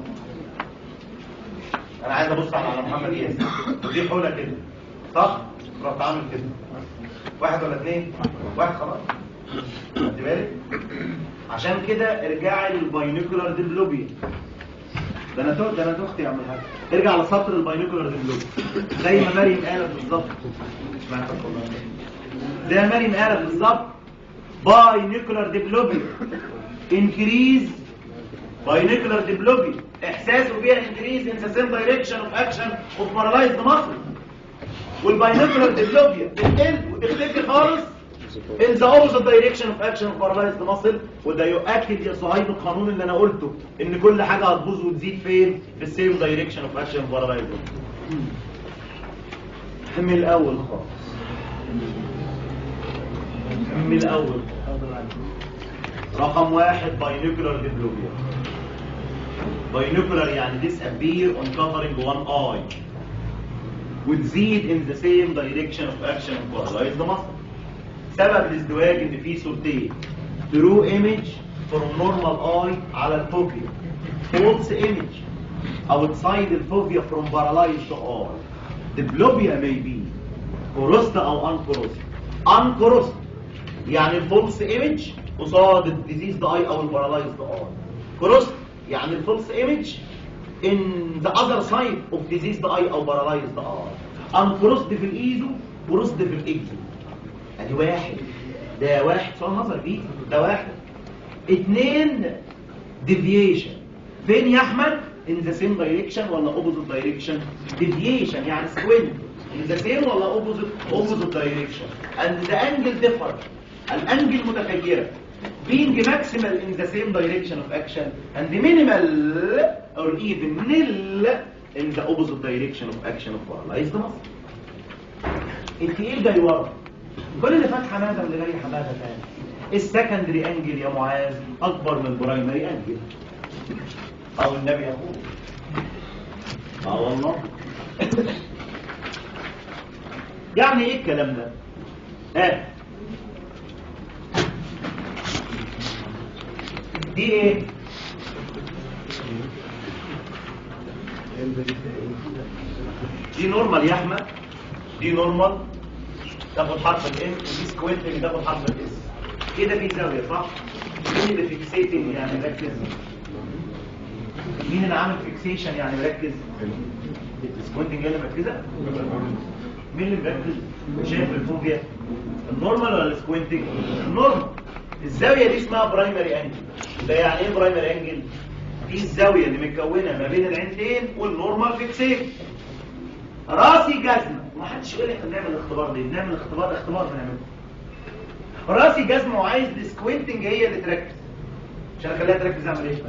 انا عايز ابص على محمد ياسر دي حوله كده صح رحت عامل كده واحد ولا اثنين واحد خلاص خدت بالك عشان كده ارجعي للباينوكولار ديبلوبيا ده انا تهت ده انا تهت يا عم الحاج ارجع لسطر الباينوكولار ديبلوبيا زي ما مريم قالت بالظبط اسمعك والله زي ما مريم قالت بالظبط باينوكولار ديبلوبيا انكريز باينوكولار ديبلوبيا احساسه بيها انكريز ان ذا سيم دايركشن اوف اكشن اوف بارالايزد ماسل والباينوكولار ديبلوبيا بتقل وتختفي خالص in the opposite direction of action of paralyzed muscle وده يؤكد يا صهيب القانون اللي انا قلته ان كل حاجه هتبوظ وتزيد فين في السيم دايركشن اوف اكشن of paralyzed muscle من الاول خالص من الاول رقم واحد باينوكولار ديبلوبيا باينوكولار يعني disappear on covering one eye وتزيد in the same direction of action of paralyzed muscle سبب الازدواج ان في صورتين true image from normal eye على الفوبيا false image outside الفوبيا from paralyzed eye diplopia may be crossed او uncrossed uncrossed يعني الفولس ايمج قصاد الديزيز اي او البارالايزد اي كروست يعني الفولس ايمج in the other side of diseased eye او paralyzed eye uncrossed في الايزو كروست في الاكزو ادي واحد ده واحد سؤال نظر بيه ده واحد اتنين deviation فين يا احمد in the same direction ولا opposite direction deviation يعني squint in the same ولا opposite opposite direction and the angle differ الانجل متغيره being maximal in the same direction of action and minimal or even nil in the opposite direction of action of paralyzed muscle التقيل جاي ورا كل اللي فات حماده واللي جاي حماده تاني السكندري انجل يا معاذ اكبر من البرايمري انجل او النبي يقول اه والله يعني ايه الكلام ده ها دي ايه دي نورمال يا احمد دي نورمال تاخد حرف الام ودي سكوينتنج تاخد حرف الاس كده في زاويه صح مين اللي فيكسيتنج يعني مركز مين اللي عامل فيكسيشن يعني مركز السكوينتنج هي اللي مركزه مين اللي مركز شايف الفوبيا النورمال ولا السكوينتنج النورمال الزاويه دي اسمها برايمري انجل ده يعني ايه برايمري انجل دي الزاويه اللي متكونه ما بين العينتين والنورمال فيكسيت راسي جزمه ما حدش يقول لي احنا بنعمل الاختبار ليه بنعمل اختبار اختبار بنعمله راسي جزمه وعايز السكوينتنج هي اللي تركز عشان اخليها تركز اعمل ايه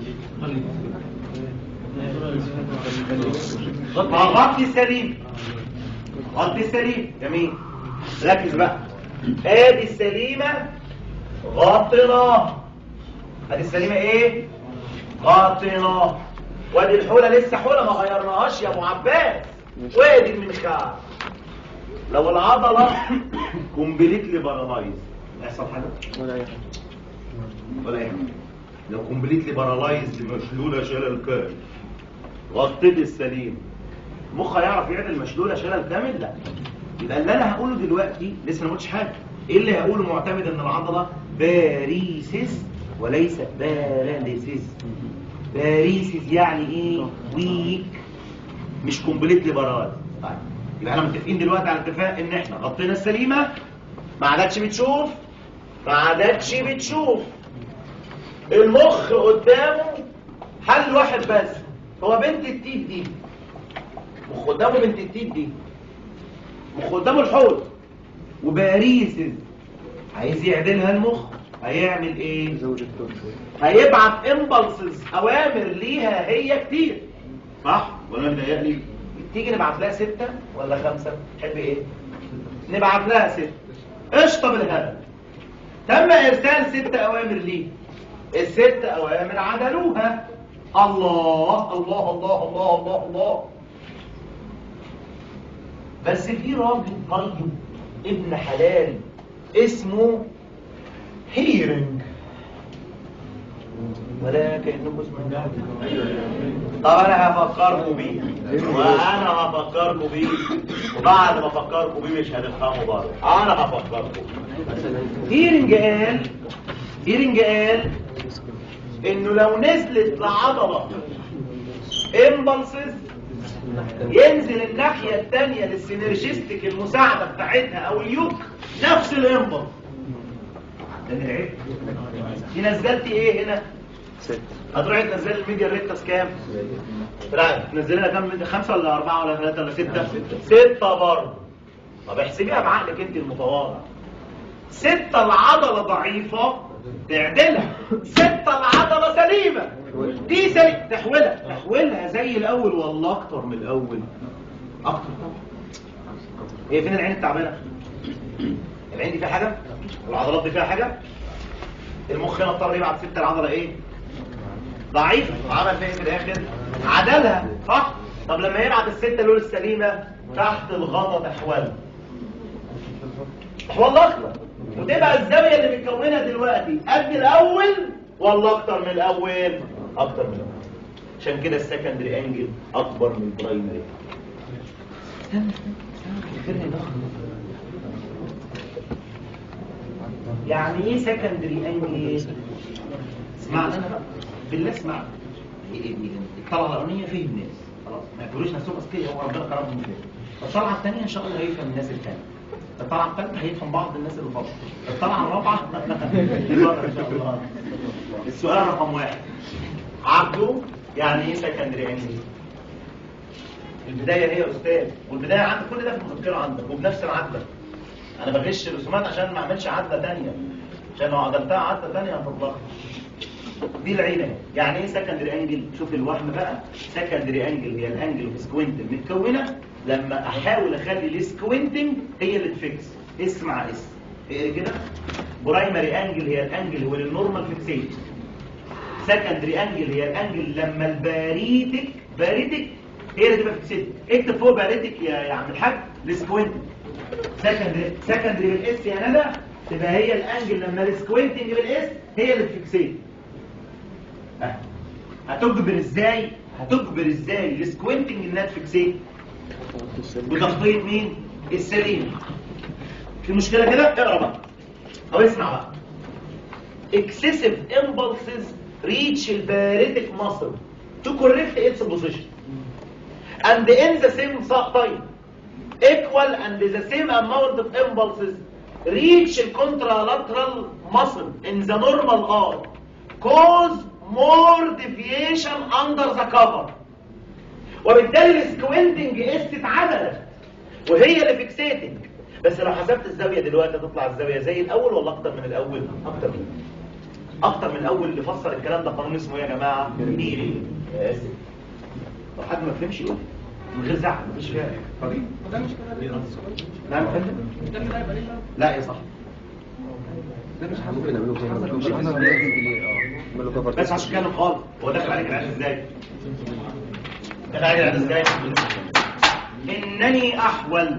غطي السليم غطي السليم جميل ركز بقى ادي السليمه غطيناه ادي السليمه ايه غطيناه وادي الحوله لسه حوله ما غيرناهاش يا ابو عباس وادي المنخار لو العضله كومبليتلي بارالايز يحصل حاجه ولا أي حاجة. ولا ايه لو كومبليتلي بارالايزد مشلوله شلل كامل غطيت السليم المخ هيعرف يعمل مشلوله شلل كامل لا يبقى اللي انا هقوله دلوقتي لسه ما قلتش حاجه ايه اللي هقوله معتمد ان العضله باريسيس وليس باراليسيس باريسيس يعني ايه ويك مش كومبليتلي بارالايز طيب يبقى احنا متفقين دلوقتي على اتفاق ان احنا غطينا السليمه ما عادتش بتشوف ما عادتش بتشوف المخ قدامه حل واحد بس هو بنت التيت دي مخ قدامه بنت التيت دي مخ قدامه الحوض وباريسز عايز يعدلها المخ هيعمل ايه زود الدور شوية هيبعت امبلسز اوامر ليها هي كتير صح ولا متهيألي تيجي نبعت لها ستة ولا خمسة تحب ايه نبعت لها ستة قشطة بالهدف تم ارسال ست اوامر ليه الست اوامر عدلوها الله الله الله الله الله الله بس في راجل طيب ابن حلال اسمه هيرنج ولا كأنكم سمعتوا طب انا هفكركم بيه وانا هفكركم بيه وبعد ما افكركم بيه مش هتفهموا برضه انا هفكركم هيرنج قال هيرنج قال انه لو نزلت لعضله امبلسز ينزل الناحيه الثانيه للسينرجيستيك المساعده بتاعتها او اليوك نفس الامبلس ده اللي عرفت دي نزلتي ايه هنا ست هتروحي تنزلي الميديا ريكتس كام لا تنزلي لها كام ميديا خمسة ولا أربعة ولا ثلاثة ولا ستة ستة برضه طب احسبيها بعقلك انت المتواضع ستة العضلة ضعيفة تعدلها ستة العضلة سليمة دي سليمة تحولها تحولها زي الأول والله أكتر من الأول أكتر طبعا هي فين العين التعبانة؟ العين دي فيها حاجة؟ العضلات دي فيها حاجة؟ المخ هنا اضطر يبعت ستة العضلة ايه؟ ضعيفة وعمل فيها إيه في الاخر عدلها صح طب لما يبعت الستة لول السليمة تحت الغطا تحول تحول اكتر وتبقى الزاوية اللي متكونة دلوقتي قد الاول ولا اكتر من الاول اكتر من الاول عشان كده السكندري انجل اكبر من البرايمري استنى استنى استنى يعني ايه سكندري انجل اسمعنا انا بقى بالله اسمع الطلعه الاولانيه فهم الناس خلاص ما يقولوش نفسهم اذكياء هو ربنا كرمهم كده الطلعه الثانيه ان شاء الله هيفهم الناس الثانيه الطلعه الثالثه هيفهم بعض الناس اللي فاضله الطلعه الرابعه بره ان شاء الله السؤال رقم واحد عبده يعني ايه سكندري انجل البدايه هي يا استاذ والبدايه عندك كل ده في المذكره عندك وبنفس العدله انا بغش الرسومات عشان ما اعملش عدله ثانيه عشان لو عدلتها عدله ثانيه هتضغط دي العينه اهي. يعني ايه سكندري انجل شوف الوهم بقى سكندري انجل هي الانجل اوف سكوينتنج متكونه لما احاول اخلي السكوينتنج هي اللي تفكس اس مع اس ايه كده برايمري انجل هي الانجل هو النورمال فيكسيت سكندري انجل هي الانجل لما الباريتك باريتك هي اللي تبقى فيكسيت اكتب فوق باريتك يا يا عم الحاج السكوينت سكندري سكندري بالاس يا ندى تبقى هي الانجل لما السكوينتنج بالاس هي اللي تفكسيت ها. هتجبر ازاي هتجبر ازاي السكوينتنج انها تفكسيت بتخطيط مين السليم في مشكله كده اقرا بقى او اسمع بقى excessive impulses reach the paralytic muscle to correct its position and in the same time equal and the same amount of impulses reach the contralateral muscle in the normal arm cause more deviation under the cover وبالتالي السكوينتنج اس اتعدلت وهي اللي فيكسيتنج بس لو حسبت الزاويه دلوقتي هتطلع الزاويه زي الاول ولا اكتر من الاول اكتر من اكتر من الاول اللي فسر الكلام ده قانون اسمه ايه يا جماعه ميري اسف لو حد ما فهمش يقول من غير زعل مفيش فيها حبيبي لا ما فهمت لا يا صاحبي ممكن نعمله كفر مش احنا نعمله كفر بس عشان كده خالص هو داخل عليك العيال ازاي داخل عليك العيال ازاي انني احول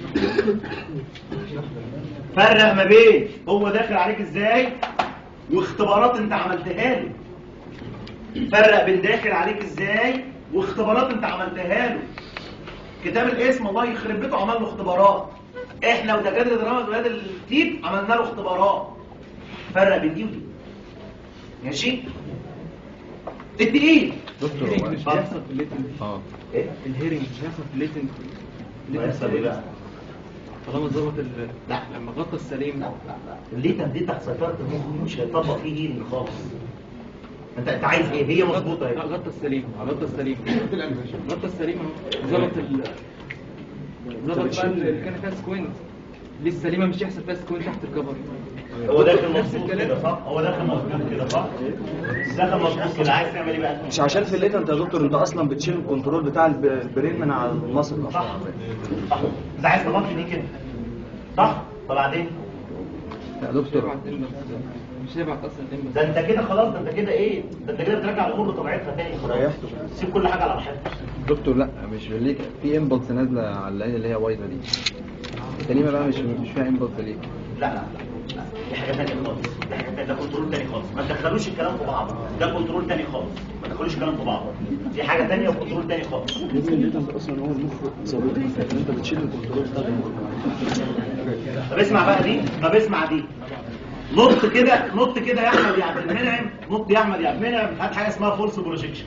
فرق ما بين هو داخل عليك ازاي واختبارات انت عملتها له فرق بين داخل عليك ازاي واختبارات انت عملتها له كتاب الاسم الله يخرب بيته عمل له اختبارات احنا ودكاتره دراما ولاد التيب عملنا له اختبارات فرق بين دي ودي ماشي التقيل دكتور هو مش هيحصل في الليتنت اه ايه الهيرنج مش هيحصل في الليتنت هيحصل ايه بقى طالما ظبط ال... لا. لما غطى السليم الليتن دي تحت سيطره المخ مش هيطبق فيه هيلينج خالص انت انت عايز ايه هي مظبوطه لا، اهي غطى السليم غطى السليم غطى السليم اهو ظبط ال ظبط بقى اللي كان فيها سكوينت ليه السليمه مش يحصل فيها سكوينت تحت الكفر هو داخل مظبوط كده صح هو داخل مظبوط كده صح داخل مظبوط كده عايز تعمل ايه بقى مش عشان في الليتنت يا دكتور انت اصلا بتشيل الكنترول بتاع الب- البرين من على المصل صح صح انت عايز تغطي دي كده صح طب بعدين يا دكتور هيبعت إمبلس. مش هيبعت اصلا إمبلس. ده انت كده خلاص ده انت كده ايه ده انت كده بترجع الامور لطبيعتها تاني خلاص ريحته. سيب كل حاجه على راحتها دكتور لا مش ليك في امبلس نازله على العين اللي هي بايظه دي السليمه بقى مش مش فيها امبلس ليه لا لا لا دي حاجه ثانيه خالص دي حاجه ثانيه ده كنترول ثاني خالص ما تدخلوش الكلام في بعض ده كنترول ثاني خالص ما تدخلوش الكلام في بعض دي حاجه ثانيه وكنترول ثاني خالص لازم الليتنت اصلا هو المخ ظابطها انت بتشيل الكنترول بتاع المخ طب اسمع بقى دي طب اسمع دي نط كده نط كده يا احمد يا عبد المنعم نط يا احمد يا عبد المنعم هات حاجه اسمها فورس بروجيكشن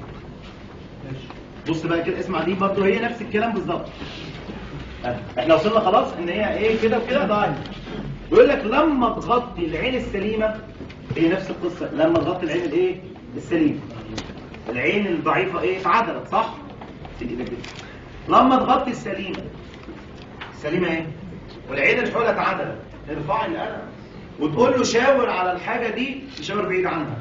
بص بقى كده اسمع دي برضه هي نفس الكلام بالظبط آه، احنا وصلنا خلاص ان هي ايه كده وكده ضايع بيقول لك لما تغطي العين السليمه هي نفس القصه لما تغطي العين الايه السليمه العين الضعيفه ايه اتعدلت صح تيجي كده كده. لما تغطي السليمه السليمه ايه والعين الحوله اتعدلت ارفع القلم وتقول له شاور على الحاجه دي يشاور بعيد عنها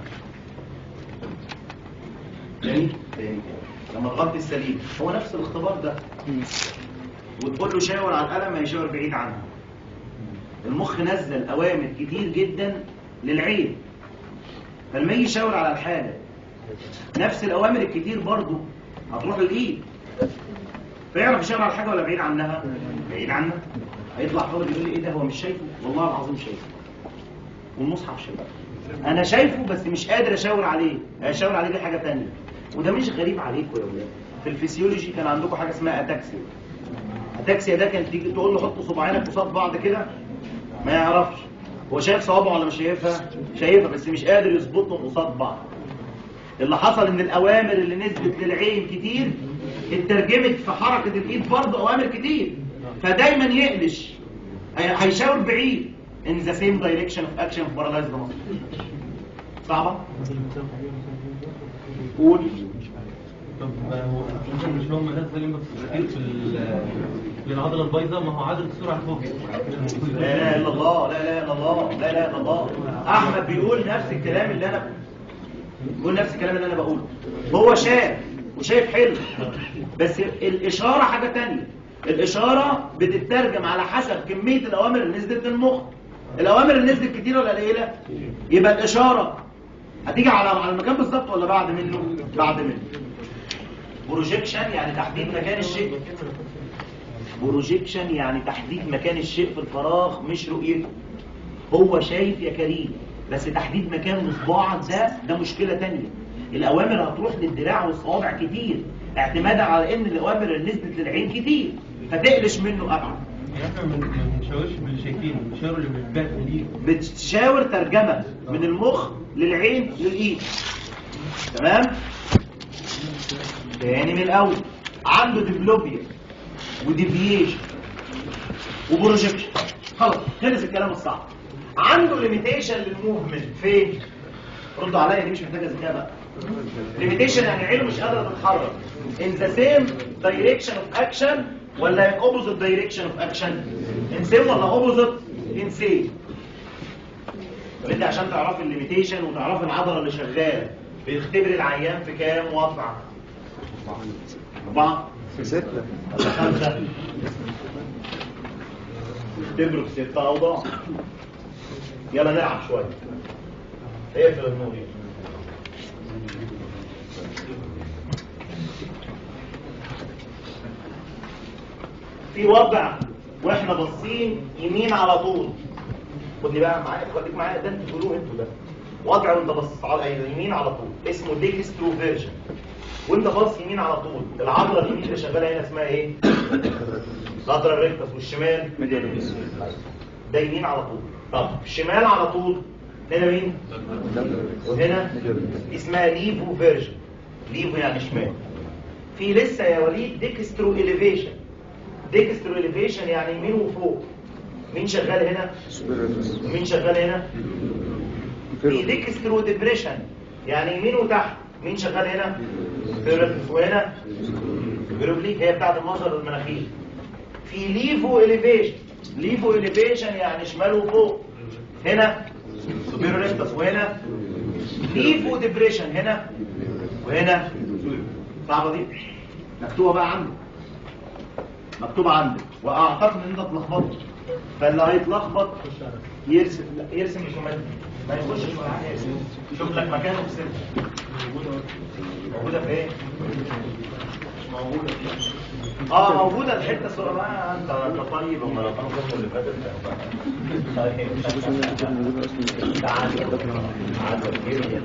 تاني تاني لما تغطي السليم هو نفس الاختبار ده وتقول له شاور على القلم هيشاور بعيد عنها المخ نزل اوامر كتير جدا للعين فلما يجي يشاور على الحاجه نفس الاوامر الكتير برضو هتروح للايد فيعرف يشاور على الحاجه ولا بعيد عنها بعيد عنها هيطلع فوق يقول لي ايه ده هو مش شايفه والله العظيم شايفه والمصحف شايفه انا شايفه بس مش قادر اشاور عليه اشاور عليه دي حاجه تانية وده مش غريب عليكم يا ولاد في الفسيولوجي كان عندكم حاجه اسمها اتاكسيا اتاكسيا ده كان تيجي تقول له حط صباعينك قصاد بعض كده ما يعرفش هو شايف صوابعه ولا مش شايفها شايفها بس مش قادر يظبطهم قصاد بعض اللي حصل ان الاوامر اللي نزلت للعين كتير اترجمت في حركه الايد برضه اوامر كتير فدايما يقلش هي- هيشاور بعيد in the same direction of action of paralyzed muscle صعبه قول طب هو ممكن مش لهم نزل امبلس كتير في ال- للعضله البيضاء ما هو عدد السرعه فوق لا اله الا الله لا اله الا الله لا اله الا الله احمد بيقول نفس الكلام اللي انا بيقول نفس الكلام اللي انا بقوله هو شاف وشايف حلو بس الاشاره حاجه تانية الاشاره بتترجم على حسب كميه الاوامر اللي نزلت للمخ الاوامر اللي نزلت كتير ولا قليله يبقى الاشاره هتيجي على على المكان بالظبط ولا بعد منه بعد منه بروجيكشن يعني تحديد مكان الشيء بروجيكشن يعني تحديد مكان الشيء في الفراغ مش رؤيته هو شايف يا كريم بس تحديد مكان صباعك ده ده مشكلة تانية الأوامر هتروح للدراع والصوابع كتير اعتمادا على ان الأوامر اللي نزلت للعين كتير فتقلش منه أبعد يعني احنا ما ما بنشاورش باللي شايفينه بنشاور اللي بنبات ليه بتشاور ترجمة من المخ للعين للإيد تمام تاني من الأول عنده ديفلوبيا وديفيشن وبروجيكشن خلاص خلص الكلام الصعب عنده ليميتيشن للموفمنت فين ردوا عليا دي مش محتاجه ذكاء بقى ليميتيشن يعني عينه مش قادره تتحرك in the same direction of action ولا in opposite direction of action in same ولا opposite in same طب انت عشان تعرفي الليميتيشن وتعرفي العضله اللي شغاله بيختبر العيان في كام وضع أربعة ستة ولا خمسة اختبروا في ستة أوضاع يلا نلعب شوية اقفل النور يلا. في وضع واحنا باصين يمين على طول خد لي بقى معايا خليك معايا ده انتوا تقولوه انتوا ده وضع وانت باصص على اليمين على طول اسمه ديكستروفيرجن وانت باص يمين على طول العضله اليمين اللي شغاله هنا اسمها ايه العضله الريكتس والشمال ده يمين على طول طب الشمال على طول هنا مين وهنا اسمها ليفو فيرجن ليفو يعني شمال في لسه يا وليد ديكسترو اليفيشن ديكسترو اليفيشن يعني يمين وفوق مين شغال هنا ومين شغال هنا في ديكسترو ديبريشن يعني يمين وتحت مين شغال هنا فيرتس وهنا فيروبليك هي بتاعت المنظر المناخير في ليفو اليفيشن ليفو اليفيشن يعني شمال وفوق هنا سوبيرو ريكتس وهنا ليفو ديبريشن هنا وهنا صعبه دي مكتوبه بقى عندك مكتوبه عندك واعتقد ان انت اتلخبطت فاللي هيتلخبط يرسم لا يرسم رسومات ما يخشش ولا حاجه يرسم شوف لك مكانه في سنة موجوده في ايه مش موجوده اه موجوده الحته الصوره بقى انت انت طيب هم لو كانوا الفتره اللي فاتت طيب تعال تعال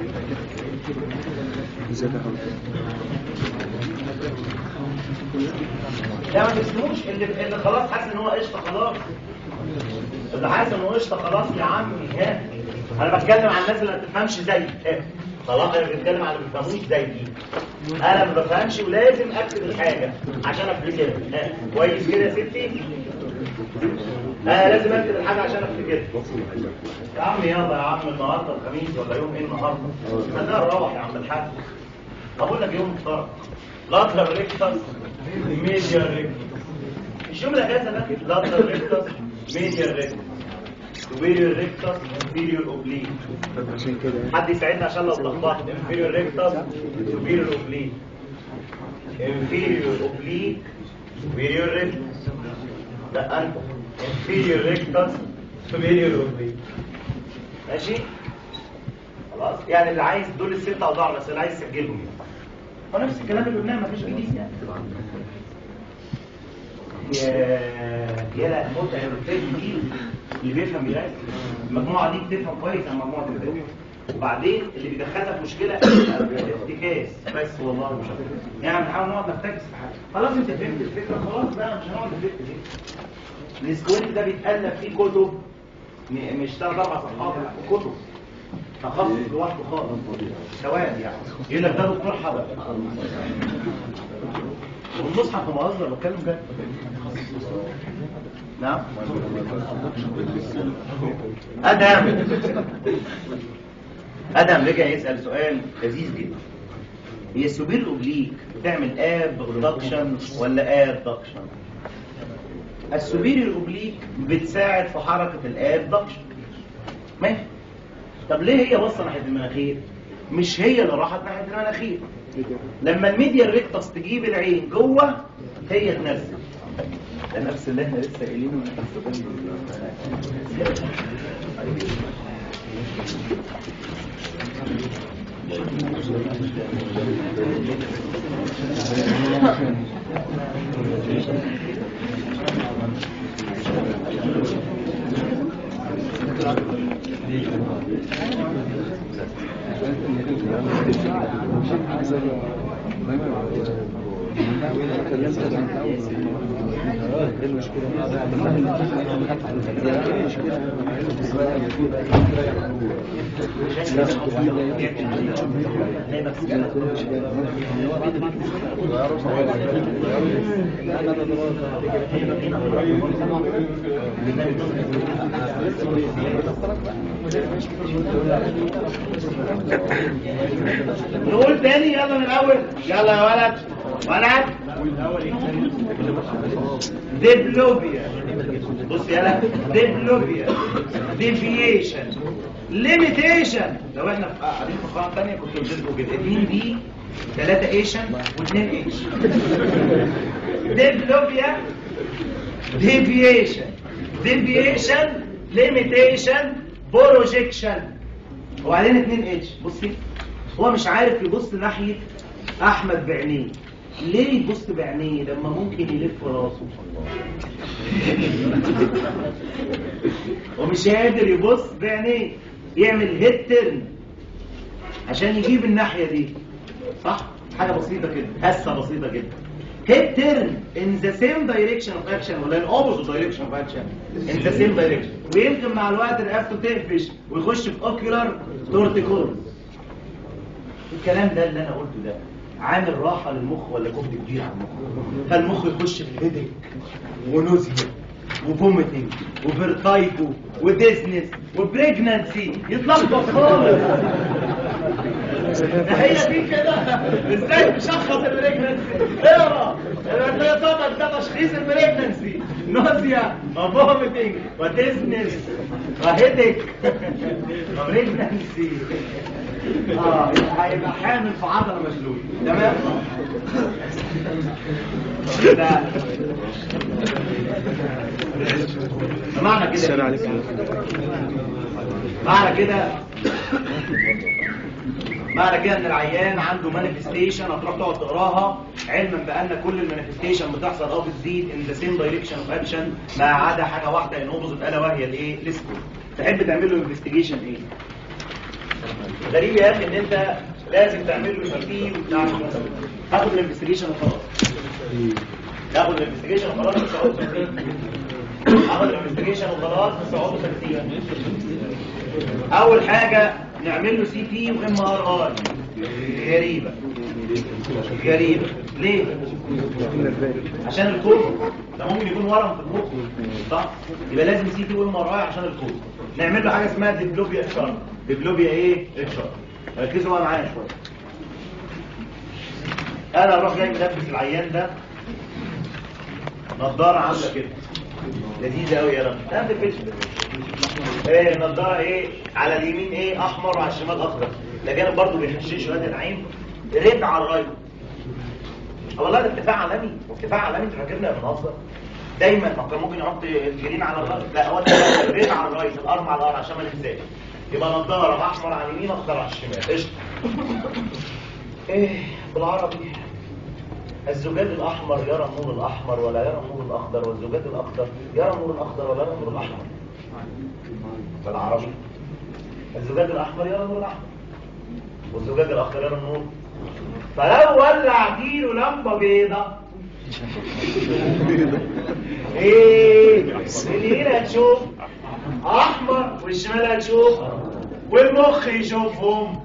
لا ما تسموش اللي اللي خلاص حاسس ان هو قشطه خلاص اللي حاسس ان هو قشطه خلاص يا عمي ها انا بتكلم عن الناس اللي ما بتفهمش زيي ها خلاص انا بتكلم عن اللي ما بيفهموش زيي انا ما بفهمش ولازم اكتب الحاجه عشان افتكرها ها كويس كده يا ستي انا لازم اكتب الحاجه عشان افتكرها يا عم يلا يا عم النهارده الخميس ولا يوم ايه النهارده خلينا نروح يا عم الحاج اقول لك يوم محترم لاترال ريكتس ميديال ريكتس مش يوم الاجازه ده لاترال ريكتس ميديال ريكتس سوبيريور ريكتس انفيريور اوبليك عشان كده حد يساعدنا عشان لو اتلخبطت انفيريور ريكتس سوبيريور اوبليك انفيريور اوبليك سوبيريور ريكتس لا انت انفيريور ريكتس سوبيريور اوبليك ماشي خلاص يعني اللي عايز دول الست اوضاع بس اللي عايز يسجلهم هو نفس الكلام اللي قلناه مفيش جديد يعني يا يا متعب الفيلم اللي بيفهم يركز المجموعه دي بتفهم كويس عن مجموعه الفيلم وبعدين اللي بيدخلها في مشكله افتكاس بس والله مش عارف يعني نحاول نقعد نفتكس في حاجه خلاص انت فهمت الفكره خلاص بقى مش هنقعد نفك فيه السكوينت ده بيتالف فيه كتب م- مش ثلاث اربع صفحات لا كتب تخصص لوحده خالص سواد يعني يقول لك ده دكتور حضر والمصحف مهزر بتكلم جد نعم ادم ادم رجع يسال سؤال لذيذ جدا هي السوبير اوبليك بتعمل ابدكشن ولا ادكشن السوبيريور اوبليك بتساعد في حركه الابدكشن ماشي طب ليه هي باصه ناحيه المناخير مش هي اللي راحت ناحيه المناخير لما الميديا ريكتس تجيب العين جوه هي تنزل ده نفس اللي احنا لسه قايلينه من نقول تاني يلا من الاول يلا يا ولد ولد ديبلوبيا بص يلا ديبلوبيا ديفيشن ليميتيشن لو احنا في قاعدين في قاعه ثانيه كنت قلت لكم كده 2 دي 3 ايشن و2 اتش ديبلوبيا ديفيشن ديفيشن ليميتيشن بروجيكشن وبعدين 2 اتش بصي هو مش عارف يبص ناحية أحمد بعينيه ليه يبص بعينيه لما ممكن يلف راسه ومش قادر يبص بعينيه يعمل هيد ترن عشان يجيب الناحية دي صح؟ حاجة بسيطة كده هسة بسيطة جدا هيد ترن in the same direction of action ولا in opposite direction of action in the same direction ويمكن مع الوقت رقبته تقفش ويخش في ocular torticollis الكلام ده اللي انا قلته ده عامل راحه للمخ ولا جهد كبير على المخ فالمخ يخش في هيدك ونوزيا وفوميتنج وفيرتايجو وديزنس وبريجنانسي يتلخبط خالص ده هي دي كده ازاي تشخص البريجنانسي اقرا الرياضات ده تشخيص البريجنانسي نوزيا وفوميتنج وديزنس وهيدك وبريجنانسي اه يبقى هيبقى حامل في عضله مشلول تمام ده معنى كده معنى كده معنى كده ان العيان عنده مانيفستيشن هتروح تقعد تقراها علما بان كل المانيفستيشن بتحصل اه بتزيد ان ذا سيم دايركشن اوف اكشن ما عدا حاجه واحده ان اوبوزيت الا وهي الايه الاسكو تحب تعمل له انفستيجيشن ايه غريب يا اخي ان انت لازم تعمل له سي تي وبتاع تاخد الانفستيجيشن وخلاص تاخد الانفستيجيشن وخلاص مش هقعد تاخد الانفستيجيشن وخلاص مش هقعد ساكتين اول حاجه نعمل له سي تي وام ار اي غريبه غريبه ليه عشان الكوز ده ممكن يكون ورم في المخ صح يبقى لازم سي تي وام ار اي عشان الكوز نعمل له حاجه اسمها ديبلوبيا اتشارت ديبلوبيا ايه اتشارت ركزوا بقى معايا شويه انا اروح جاي ملبس العيان ده نضاره عامله كده لذيذه قوي يا رب ده في الفيلم ايه نضاره ايه على اليمين ايه احمر وعلى الشمال اخضر ده جانب برضه بيحشش شويه العين ريد على الرايت اه والله ده اتفاق عالمي اتفاق عالمي انت فاكرنا بنهزر دايما ما كان ممكن يحط الجرين على الرايت لا هو ده الريد على الرايت الارم على الار عشان ما ننساش يبقى نضاره احمر على اليمين اخضر على الشمال قشطه ايه بالعربي الزجاج الأحمر يرى النور الأحمر ولا يرى النور الأخضر والزجاج الأخضر يرى النور الأخضر ولا يرى النور الأحمر بالعربي الزجاج الأحمر يرى النور الأحمر والزجاج الأخضر يرى النور فلو ولع ديله لمبة بيضة ايه اليمين هتشوف احمر والشمال هتشوف والمخ يشوفهم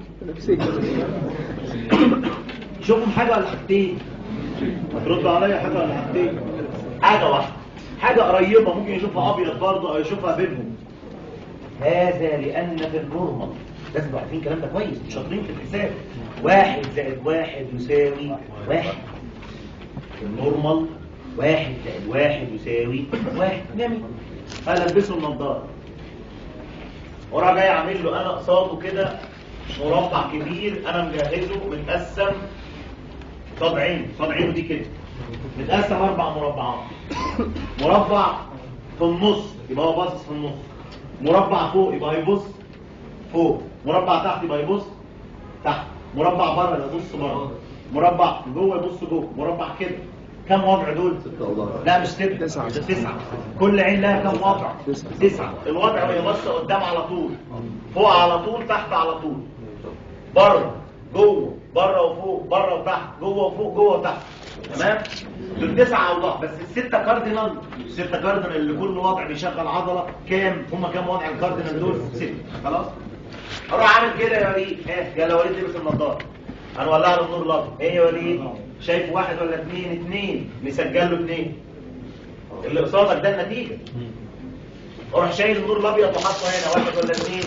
شوفهم حاجة ولا حاجتين هتردوا عليا حاجة ولا حاجتين حاجة واحدة حاجة قريبة ممكن يشوفها أبيض برضه أو يشوفها بينهم هذا لأن في النورمال لازم تبقوا عارفين الكلام ده كويس مش شاطرين في الحساب واحد زائد واحد يساوي واحد في النورمال واحد زائد واحد يساوي واحد جميل أنا ألبسه النضارة ورا جاي أعمل له أنا قصاده كده مربع كبير أنا مجهزه متقسم صاد عين صاد عينه دي كده متقسم اربع مربعات مربع في النص يبقى هو باصص في النص مربع فوق يبقى هيبص فوق مربع تحت يبقى يبص تحت مربع بره يبقى يبص بره مربع جوه يبص جوه مربع كده كم وضع دول؟ لا مش ستة تسعة تسعة كل عين لها كم وضع؟ تسعة الوضع وهي باصة قدام على طول فوق على طول تحت على طول بره جوه بره وفوق بره وتحت جوه وفوق جوه وتحت تمام دول تسعة اوضاع بس الستة كاردينال الستة كاردينال اللي كل وضع بيشغل عضلة كام هما كام وضع الكاردينال دول ستة خلاص اروح عامل كده يا وليد ايه يلا وليد لبس النضاره هنولع له النور الابيض ايه يا وليد شايف واحد ولا اثنين اثنين مسجل له اثنين اللي قصادك ده النتيجه اروح شايل النور الابيض وحاطه هنا واحد ولا اثنين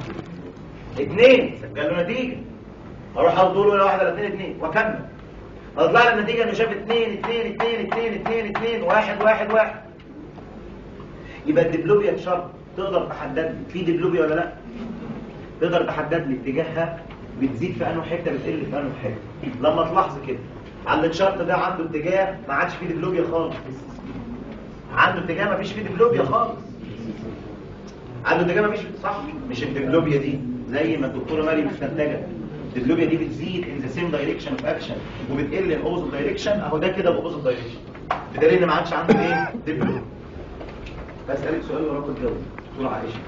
اثنين سجل له نتيجه اروح اقول له واحد ولا اثنين اثنين واكمل هتطلع لي النتيجه انه شاف اثنين اثنين اثنين اثنين اثنين اثنين واحد واحد واحد يبقى الدبلوبيا تشارت تقدر تحدد لي في دبلوبيا ولا لا تقدر تحدد لي اتجاهها بتزيد في انه حته بتقل في انه حته لما تلاحظ كده على الشرط ده عنده اتجاه ما عادش فيه دبلوبيا خالص عنده اتجاه ما فيش فيه دبلوبيا خالص عنده اتجاه ما فيش صح مش الدبلوبيا دي زي ما الدكتوره مريم مستنتجه الدبلوبيا دي بتزيد in the same direction of action وبتقل in opposite direction اهو ده كده opposite direction بدليل ان ما عادش عنده ايه دبلوبيا بسألك سؤال وراك الجو دكتوره عائشه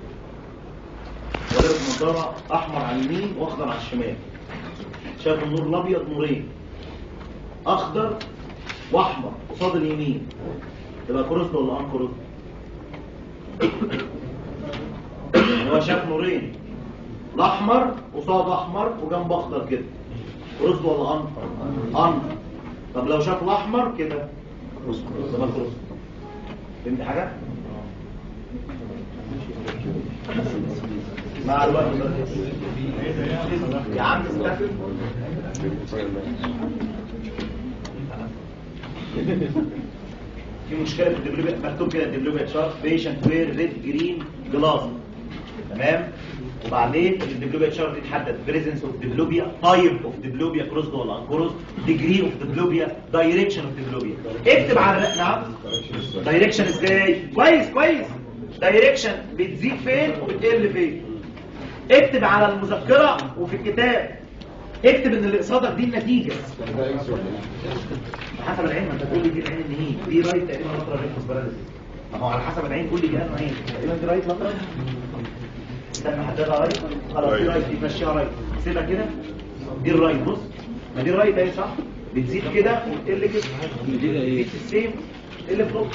ولابس نظاره احمر على اليمين واخضر على الشمال شاف النور الابيض نورين اخضر واحمر قصاد اليمين تبقى كروس ولا ان كروس هو شاف نورين الاحمر قصاد احمر وجنب اخضر كده كروس ولا ان ان طب لو شاف الاحمر كده كروس تبقى كروس فهمت حاجه مع الوقت يا عم استفل في مشكله في الدبلوبيا مكتوب كده الدبلوبيا تشارت بيشنت وير ريد جرين جلاس تمام وبعدين الدبلوبيا تشارت يتحدد بريزنس اوف دبلوبيا تايب اوف دبلوبيا كروس ولا انكروس ديجري اوف دبلوبيا دايركشن اوف دبلوبيا اكتب على الرق- نعم دايركشن ازاي كويس كويس دايركشن بتزيد فين وبتقل فين اكتب على المذكره وفي الكتاب اكتب ان اللي قصادك دي النتيجه حسب العين ما انت تقول لي دي العين ان هي دي رايت تقريبا لاترال ريكتوس باراليسيس ما هو على حسب العين قول لي دي انه عين تقريبا دي رايت لاترال استنى حددها رايت خلاص دي رايت دي تمشيها رايت سيبها كده دي الرايت بص ما دي الرايت اهي صح بتزيد كده وتقل كده بتزيد في السيم تقل في النص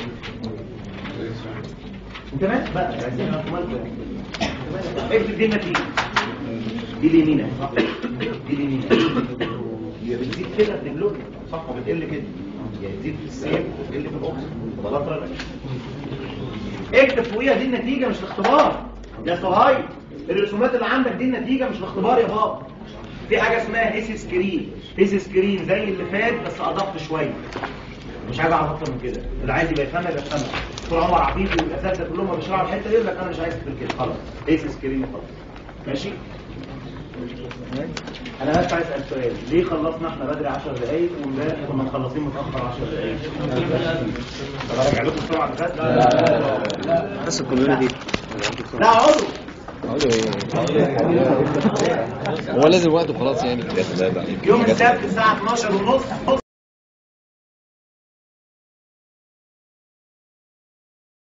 تمام بقى عايزين نعرف مالكم اكتب دي النتيجه دي اليمين اهي صح دي اليمين اهي هي بتزيد كده الدبلوميا صح وبتقل كده يعني تزيد في السيم وتقل في الاوكس تبقى لاترال اكتب فوقيها دي النتيجه مش الاختبار يا صهايب الرسومات اللي عندك دي النتيجه مش الاختبار يا بابا في حاجه اسمها هيس سكرين هيس سكرين زي اللي فات بس اضفت شويه مش عايز اعرف اكتر من كده اللي عايز يبقى يفهمها يبقى يفهمها دكتور عمر عفيفي والاساتذه كلهم ما بيشرحوا الحته دي يقول لك انا مش عايز اكتب كده خلاص هيس سكرين خلاص ماشي انا بس عايز اسال سؤال ليه خلصنا احنا بدري 10 دقايق وامبارح كنا مخلصين متاخر 10 دقايق طب ارجع لكم بسرعه اللي فاتت لا لا لا بس الكوميونتي لا اقعدوا اقول ايه هو لازم وقته خلاص يعني يوم السبت الساعه 12 ونص